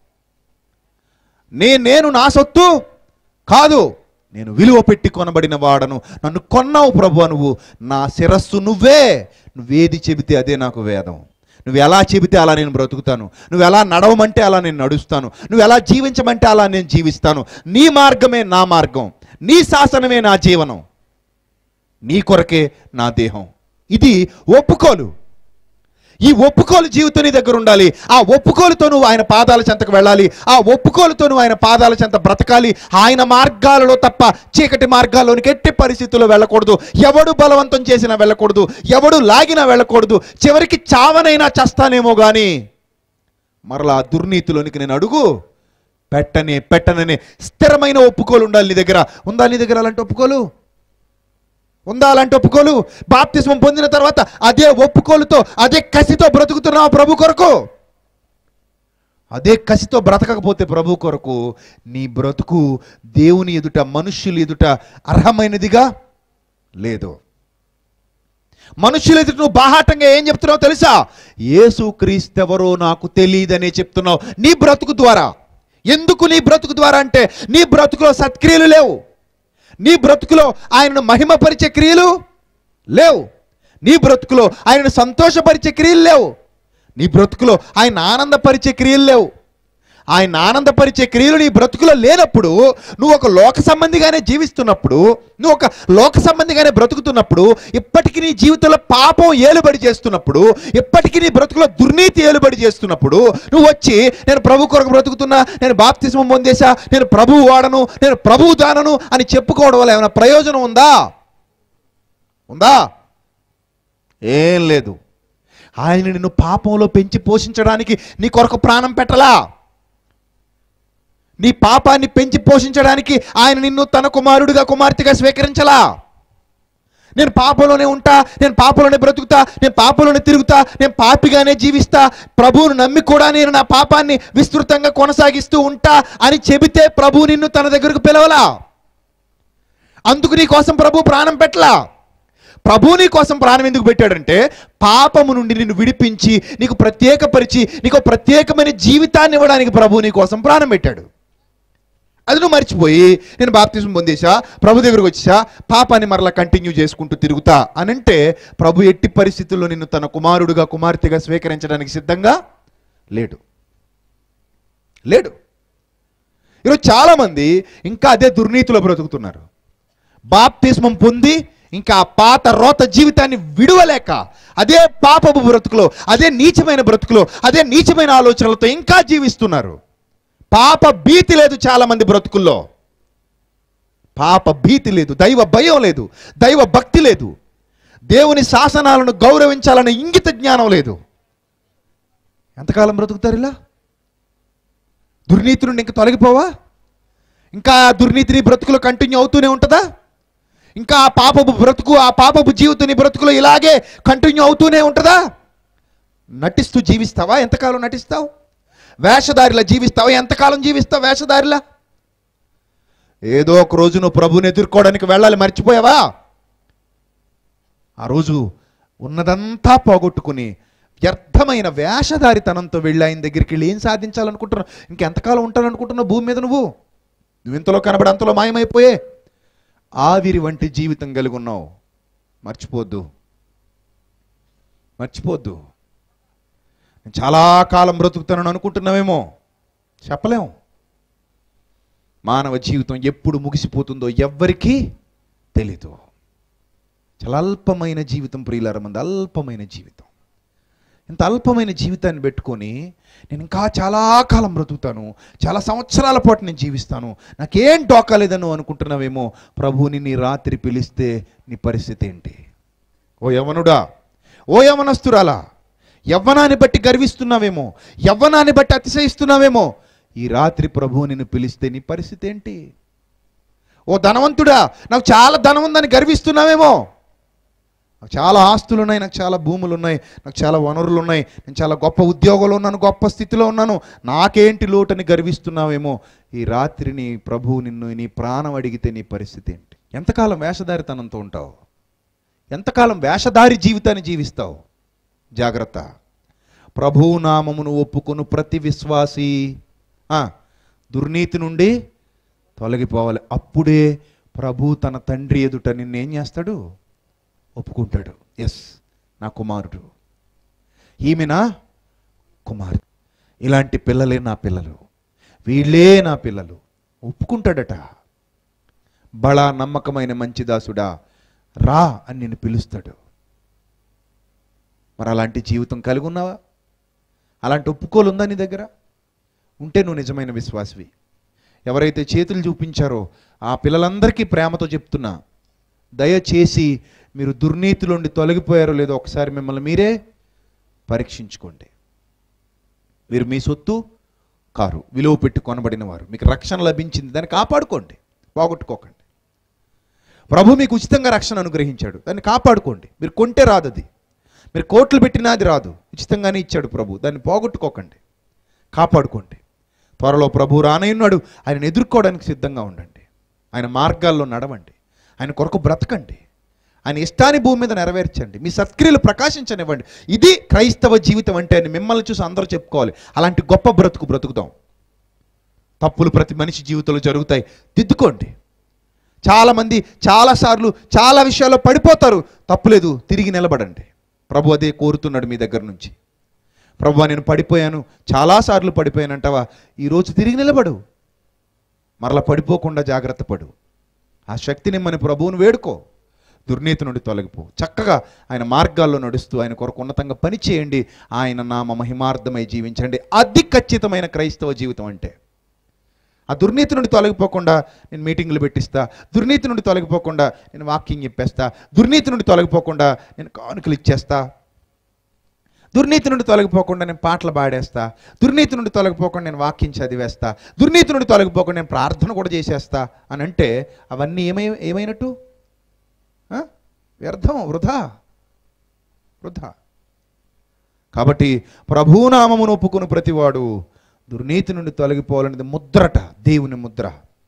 నే నేను నా సొత్తు కాదు నేను విలువ పెట్టి కొనబడిన వాడను నన్ను కొన్నావు ప్రభు నువ్వు నా శిరస్సు నువ్వే నువ్వేది చెబితే అదే నాకు వేదం నువ్వు ఎలా చెబితే అలా నేను బ్రతుకుతాను నువ్వు ఎలా నడవమంటే అలా నేను నడుస్తాను నువ్వు ఎలా జీవించమంటే అలా నేను జీవిస్తాను నీ మార్గమే నా మార్గం నీ శాసనమే నా జీవనం నీ కొరకే నా దేహం ఇది ఒప్పుకోలు ఈ ఒప్పుకోలు జీవితం నీ దగ్గర ఉండాలి ఆ ఒప్పుకోలుతో నువ్వు ఆయన పాదాల చెంతకు వెళ్ళాలి ఆ ఒప్పుకోలుతో నువ్వు ఆయన పాదాల చెంత బ్రతకాలి ఆయన మార్గాలలో తప్ప చీకటి మార్గాల్లోనికి ఎట్టి పరిస్థితుల్లో వెళ్ళకూడదు ఎవడు బలవంతం చేసినా వెళ్ళకూడదు ఎవడు లాగినా వెళ్ళకూడదు చివరికి చావనైనా చస్తానేమో కానీ మరలా ఆ దుర్నీతిలోనికి నేను అడుగు పెట్టనే పెట్టననే స్థిరమైన ఒప్పుకోలు ఉండాలి నీ దగ్గర ఉందా నీ దగ్గర అలాంటి ఒప్పుకోలు ఉందా అలాంటి ఒప్పుకోలు బాప్తిస్మం పొందిన తర్వాత అదే ఒప్పుకోలుతో అదే కసితో బ్రతుకుతున్నావు ప్రభు కొరకు అదే కసితో బ్రతకకపోతే ప్రభు కొరకు నీ బ్రతుకు దేవుని ఎదుట మనుష్యుల ఎదుట అర్హమైనదిగా లేదు మనుషులు ఎదుట నువ్వు బాహాటంగా ఏం చెప్తున్నావు తెలుసా యేసు క్రీస్తెవరో నాకు తెలియదనే చెప్తున్నావు నీ బ్రతుకు ద్వారా ఎందుకు నీ బ్రతుకు ద్వారా అంటే నీ బ్రతుకులో సత్క్రియలు లేవు నీ బ్రతుకులో ఆయనను మహిమపరిచే క్రియలు లేవు నీ బ్రతుకులో ఆయనను సంతోషపరిచే క్రియలు లేవు నీ బ్రతుకులో ఆయన ఆనందపరిచే క్రియలు లేవు ఆయన ఆనందపరిచే క్రియలు నీ బ్రతుకులో లేనప్పుడు నువ్వు ఒక లోక సంబంధిగానే జీవిస్తున్నప్పుడు నువ్వు ఒక లోక సంబంధిగానే బ్రతుకుతున్నప్పుడు ఇప్పటికీ నీ జీవితంలో పాపం ఏలుబడి చేస్తున్నప్పుడు ఇప్పటికీ నీ బ్రతుకులో దుర్నీతి ఏలుబడి చేస్తున్నప్పుడు నువ్వు వచ్చి నేను ప్రభు కొరకు బ్రతుకుతున్నా నేను బాప్తిస్మం పొందేశా నేను ప్రభువు వాడను నేను ప్రభువు దానను అని చెప్పుకోవడం వల్ల ఏమైనా ప్రయోజనం ఉందా ఉందా ఏం లేదు ఆయన నిన్ను పాపంలో పెంచి పోషించడానికి నీ కొరకు ప్రాణం పెట్టలా నీ పాపాన్ని పెంచి పోషించడానికి ఆయన నిన్ను తన కుమారుడిగా కుమార్తెగా స్వీకరించలా నేను పాపంలోనే ఉంటా నేను పాపంలోనే బ్రతుకుతా నేను పాపంలోనే తిరుగుతా నేను పాపిగానే జీవిస్తా ప్రభువును నమ్మి కూడా నేను నా పాపాన్ని విస్తృతంగా కొనసాగిస్తూ ఉంటా అని చెబితే ప్రభు నిన్ను తన దగ్గరకు పిలవలా అందుకు నీ కోసం ప్రభు ప్రాణం పెట్టలా ప్రభు నీ కోసం ప్రాణం ఎందుకు పెట్టాడంటే పాపము నుండి నిన్ను విడిపించి నీకు ప్రత్యేకపరిచి నీకు ఒక ప్రత్యేకమైన జీవితాన్ని ఇవ్వడానికి ప్రభు నీ కోసం ప్రాణం పెట్టాడు అది నువ్వు మర్చిపోయి నేను బాప్తిజం పొందేశా ప్రభు దగ్గరకు వచ్చా పాపాన్ని మరలా కంటిన్యూ చేసుకుంటూ తిరుగుతా అని అంటే ప్రభు ఎట్టి పరిస్థితుల్లో నిన్ను తన కుమారుడుగా కుమార్తెగా స్వీకరించడానికి సిద్ధంగా లేడు లేడు ఈరోజు చాలామంది ఇంకా అదే దుర్నీతిలో బ్రతుకుతున్నారు బాప్తిస్మం పొంది ఇంకా ఆ పాత రోత జీవితాన్ని విడువలేక అదే పాపపు బ్రతుకులో అదే నీచమైన బ్రతుకులో అదే నీచమైన ఆలోచనలతో ఇంకా జీవిస్తున్నారు పాప భీతి లేదు చాలా మంది బ్రతుకుల్లో పాప భీతి లేదు దైవ భయం లేదు దైవ భక్తి లేదు దేవుని శాసనాలను గౌరవించాలనే ఇంగిత జ్ఞానం లేదు ఎంతకాలం బ్రతుకుతారు ఇలా దుర్నీతి నుండి ఇంకా తొలగిపోవా ఇంకా ఆ దుర్నీతిని బ్రతుకులో కంటిన్యూ అవుతూనే ఉంటుందా ఇంకా ఆ పాపపు బ్రతుకు ఆ పాపపు జీవితాన్ని బ్రతుకులో ఇలాగే కంటిన్యూ అవుతూనే ఉంటుందా నటిస్తూ జీవిస్తావా ఎంతకాలం నటిస్తావు వేషధారిలా జీవిస్తావా ఎంతకాలం జీవిస్తావు వేషధారిలా ఏదో ఒక రోజు నువ్వు ప్రభుని ఎదుర్కోవడానికి వెళ్ళాలి మర్చిపోయావా ఆ రోజు ఉన్నదంతా పోగొట్టుకుని వ్యర్థమైన వేషధారితనంతో వెళ్ళి ఆయన దగ్గరికి వెళ్ళి ఏం సాధించాలనుకుంటున్నావు ఇంకెంతకాలం ఉంటాననుకుంటున్నావు భూమి మీద నువ్వు నువ్వు ఇంతలో కనబడి అంతలో మాయమైపోయే ఆవిరి వంటి జీవితం కలిగి ఉన్నావు మర్చిపోద్దు మర్చిపోద్దు నేను చాలా కాలం బ్రతుకుతానని అనుకుంటున్నావేమో చెప్పలేము మానవ జీవితం ఎప్పుడు ముగిసిపోతుందో ఎవ్వరికీ తెలీదు చాలా అల్పమైన జీవితం ప్రియులార మంది అల్పమైన జీవితం ఇంత అల్పమైన జీవితాన్ని పెట్టుకొని నేను ఇంకా చాలా కాలం బ్రతుకుతాను చాలా సంవత్సరాల పాటు నేను జీవిస్తాను నాకేం డోకాలేదని అనుకుంటున్నావేమో ప్రభువుని నీ రాత్రి పిలిస్తే నీ పరిస్థితి ఏంటి ఓ యవనుడా ఓ యవనస్తురాలా యవ్వనాన్ని బట్టి గర్విస్తున్నావేమో యవ్వనాన్ని బట్టి అతిశయిస్తున్నావేమో ఈ రాత్రి ప్రభువు నిన్ను పిలిస్తే నీ పరిస్థితి ఏంటి ఓ ధనవంతుడా నాకు చాలా ధనం ఉందని గర్విస్తున్నావేమో నాకు చాలా ఆస్తులు ఉన్నాయి నాకు చాలా భూములు ఉన్నాయి నాకు చాలా వనరులు ఉన్నాయి నేను చాలా గొప్ప ఉద్యోగంలో ఉన్నాను గొప్ప స్థితిలో ఉన్నాను నాకేంటి లోటని గర్విస్తున్నావేమో ఈ రాత్రిని ప్రభువు నిన్ను నీ ప్రాణం అడిగితే నీ పరిస్థితి ఏంటి ఎంతకాలం వేషధారితనంతో ఉంటావు ఎంతకాలం వేషధారి జీవితాన్ని జీవిస్తావు జాగ్రత్త ప్రభువు నామమును ఒప్పుకొను ప్రతి విశ్వాసి ఆ, దుర్నీతి నుండి తొలగిపోవాలి అప్పుడే ప్రభు తన తండ్రి ఎదుట నిన్నేం చేస్తాడు ఒప్పుకుంటాడు ఎస్ నా కుమారుడు ఈమె నా కుమారుడు ఇలాంటి పిల్లలే నా పిల్లలు వీళ్ళే నా పిల్లలు ఒప్పుకుంటాడట బళ నమ్మకమైన మంచి దాసుడా రా అని నిన్ను పిలుస్తాడు మరి అలాంటి జీవితం కలిగి ఉన్నావా అలాంటి ఒప్పుకోలు ఉందా నీ దగ్గర ఉంటే నువ్వు నిజమైన విశ్వాసివి ఎవరైతే చేతులు చూపించారో ఆ పిల్లలందరికీ ప్రేమతో చెప్తున్నా దయచేసి మీరు దుర్నీతిలోండి తొలగిపోయారో లేదో ఒకసారి మిమ్మల్ని మీరే పరీక్షించుకోండి మీరు మీ సొత్తు కారు విలువ పెట్టి కొనబడిన వారు మీకు రక్షణ లభించింది దాన్ని కాపాడుకోండి పోగొట్టుకోకండి ప్రభు మీకు ఉచితంగా రక్షణ అనుగ్రహించాడు దాన్ని కాపాడుకోండి మీరు కొంటే రాదు అది మీరు కోట్లు పెట్టినా అది రాదు ఉచితంగానే ఇచ్చాడు ప్రభు దాన్ని పోగొట్టుకోకండి కాపాడుకోండి త్వరలో ప్రభు రానయ్యున్నాడు ఆయన ఎదుర్కోవడానికి సిద్ధంగా ఉండండి ఆయన మార్గాల్లో నడవండి ఆయన కొరకు బ్రతకండి ఆయన ఇష్టాన్ని భూమి మీద నెరవేర్చండి మీ సత్క్రియలు ప్రకాశించనివ్వండి ఇది క్రైస్తవ జీవితం అంటే అని మిమ్మల్ని చూసి అందరూ చెప్పుకోవాలి అలాంటి గొప్ప బ్రతుకు బ్రతుకుదాం తప్పులు ప్రతి మనిషి జీవితంలో జరుగుతాయి దిద్దుకోండి చాలామంది చాలాసార్లు చాలా విషయాల్లో పడిపోతారు తప్పులేదు తిరిగి నిలబడండి ప్రభు అదే కోరుతున్నాడు మీ దగ్గర నుంచి ప్రభు నేను పడిపోయాను చాలాసార్లు పడిపోయానంటావా ఈరోజు తిరిగి నిలబడు మరలా పడిపోకుండా జాగ్రత్త పడు ఆ శక్తిని మన ప్రభువును వేడుకో దుర్నీతి నుండి తొలగిపో చక్కగా ఆయన మార్గాల్లో నడుస్తూ ఆయన కొరకు ఉన్నతంగా పని చేయండి ఆయన నామ మహిమార్థమై జీవించండి అది ఖచ్చితమైన క్రైస్తవ జీవితం అంటే ఆ దుర్నీతి నుండి తొలగిపోకుండా నేను మీటింగ్లు పెట్టిస్తా దుర్నీతి నుండి తొలగిపోకుండా నేను వాకింగ్ చెప్పేస్తా దుర్నీతి నుండి తొలగిపోకుండా నేను కానుకలు ఇచ్చేస్తా దుర్నీతి నుండి తొలగిపోకుండా నేను పాటలు పాడేస్తా దుర్నీతి నుండి తొలగిపోకుండా నేను వాక్యం చదివేస్తా దుర్నీతి నుండి తొలగిపోకుండా నేను ప్రార్థన కూడా చేసేస్తా అని అంటే అవన్నీ ఏమై ఏమైనట్టు ఆ? వ్యర్థం వృధా వృధా కాబట్టి ప్రభునామమును ఒప్పుకుని ప్రతివాడు దుర్నీతి నుండి తొలగిపోవాలనేది ముద్రట దేవుని ముద్ర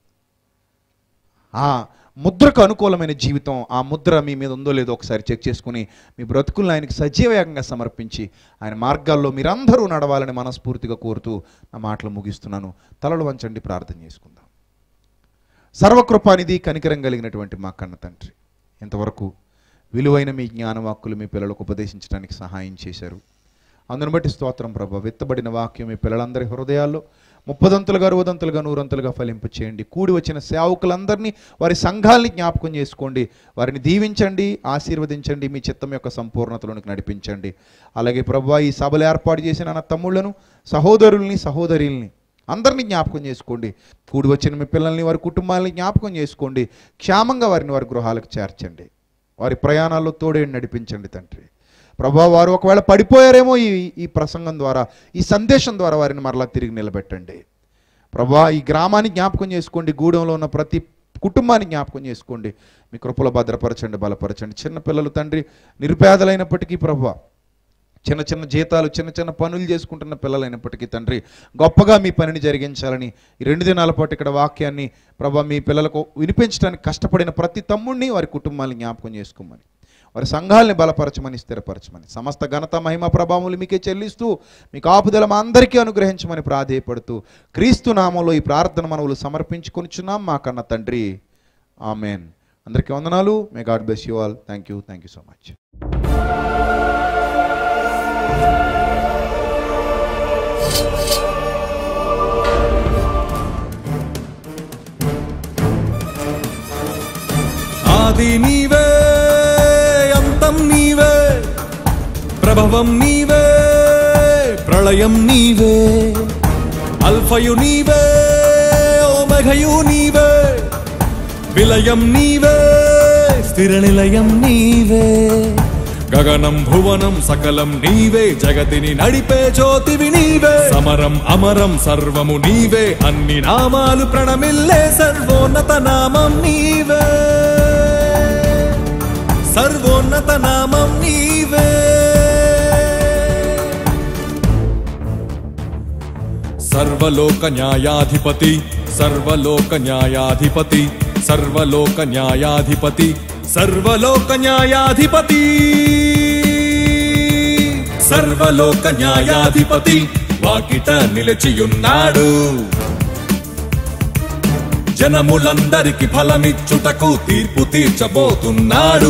ఆ ముద్రకు అనుకూలమైన జీవితం ఆ ముద్ర మీ మీద ఉందో లేదో ఒకసారి చెక్ చేసుకుని మీ బ్రతుకులను ఆయనకి సజీవయాగంగా సమర్పించి ఆయన మార్గాల్లో మీరందరూ నడవాలని మనస్ఫూర్తిగా కోరుతూ నా మాటలు ముగిస్తున్నాను తలలు వంచండి ప్రార్థన చేసుకుందాం సర్వకృపానిధి కనికరం కలిగినటువంటి మా కన్న తండ్రి ఇంతవరకు విలువైన మీ జ్ఞానవాక్కులు మీ పిల్లలకు ఉపదేశించడానికి సహాయం చేశారు అందును బట్టి స్తోత్రం ప్రభా విత్తబడిన వాక్యం మీ పిల్లలందరి హృదయాల్లో ముప్పదంతులుగా అరవదంతులుగా నూరంతులుగా ఫలింపు చేయండి కూడి వచ్చిన సేవకులందరినీ వారి సంఘాలని జ్ఞాపకం చేసుకోండి వారిని దీవించండి ఆశీర్వదించండి మీ చిత్తం యొక్క సంపూర్ణతలోనికి నడిపించండి అలాగే ప్రభా ఈ సభలు ఏర్పాటు చేసిన నా తమ్ముళ్లను సహోదరుల్ని సహోదరుల్ని అందరినీ జ్ఞాపకం చేసుకోండి కూడి వచ్చిన మీ పిల్లల్ని వారి కుటుంబాలని జ్ఞాపకం చేసుకోండి క్షేమంగా వారిని వారి గృహాలకు చేర్చండి వారి ప్రయాణాల్లో తోడేడు నడిపించండి తండ్రి ప్రభా వారు ఒకవేళ పడిపోయారేమో ఈ ఈ ప్రసంగం ద్వారా ఈ సందేశం ద్వారా వారిని మరలా తిరిగి నిలబెట్టండి ప్రభా ఈ గ్రామాన్ని జ్ఞాపకం చేసుకోండి గూడెంలో ఉన్న ప్రతి కుటుంబాన్ని జ్ఞాపకం చేసుకోండి మీ కృపలో భద్రపరచండి బలపరచండి చిన్న పిల్లలు తండ్రి నిరుపేదలైనప్పటికీ ప్రభా చిన్న చిన్న జీతాలు చిన్న చిన్న పనులు చేసుకుంటున్న పిల్లలైనప్పటికీ తండ్రి గొప్పగా మీ పనిని జరిగించాలని ఈ రెండు దినాల పాటు ఇక్కడ వాక్యాన్ని ప్రభా మీ పిల్లలకు వినిపించడానికి కష్టపడిన ప్రతి తమ్ముడిని వారి కుటుంబాన్ని జ్ఞాపకం చేసుకోమని వారి సంఘాలని బలపరచమని స్థిరపరచమని సమస్త ఘనత మహిమ ప్రభావములు మీకే చెల్లిస్తూ మీ కాపుదల మా అందరికీ అనుగ్రహించమని ప్రాధేయపడుతూ క్రీస్తు నామంలో ఈ ప్రార్థన మనవులు సమర్పించుకొనిచున్నాం మా కన్న తండ్రి ఆమెన్ అందరికీ వందనాలు may God bless you all thank you thank you so much ఆది నీవే అంతం నీవే ప్రభవం నీవే ప్రళయం నీవే అల్ఫయు నీవే ఓమఘయు నీవే విలయం నీవే స్థిర నిలయం నీవే గగనం భువనం సకలం నీవే జగతిని నడిపే జ్యోతివి నీవే సమరం అమరం సర్వము నీవే అన్ని నామాలు ప్రణమిల్లే సర్వోన్నత నామం నీవే సర్వోన్నత నామం నీవే సర్వలోక న్యాయాధిపతి సర్వలోక న్యాయాధిపతి సర్వలోక న్యాయాధిపతి సర్వలోక న్యాయాధిపతి సర్వలోక న్యాయాధిపతి వాకిట నిలిచియున్నాడు జనములందరికి ఫలమిచ్చుటకు తీర్పు తీర్చబోతున్నాడు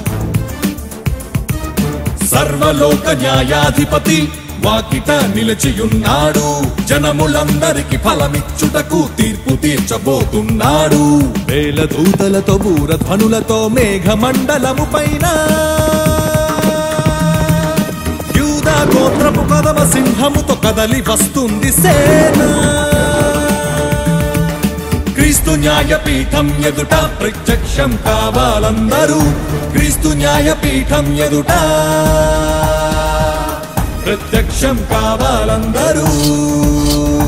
సర్వలోక న్యాయాధిపతి వాకిట నిలిచియున్నాడు జనములందరికి ఫలమిచ్చుటకు తీర్పు తీర్చబోతున్నాడు వేల దూతలతో బూరధ్వనులతో మేఘమండలము పైన యూదా గోత్రపు కదమ సింహముతో కదలి వస్తుంది సేన క్రీస్తు న్యాయపీఠం ఎదుట ప్రత్యక్షం కావాలందరూ క్రీస్తు న్యాయపీఠం ఎదుట ప్రత్యక్షం కావాలందరూ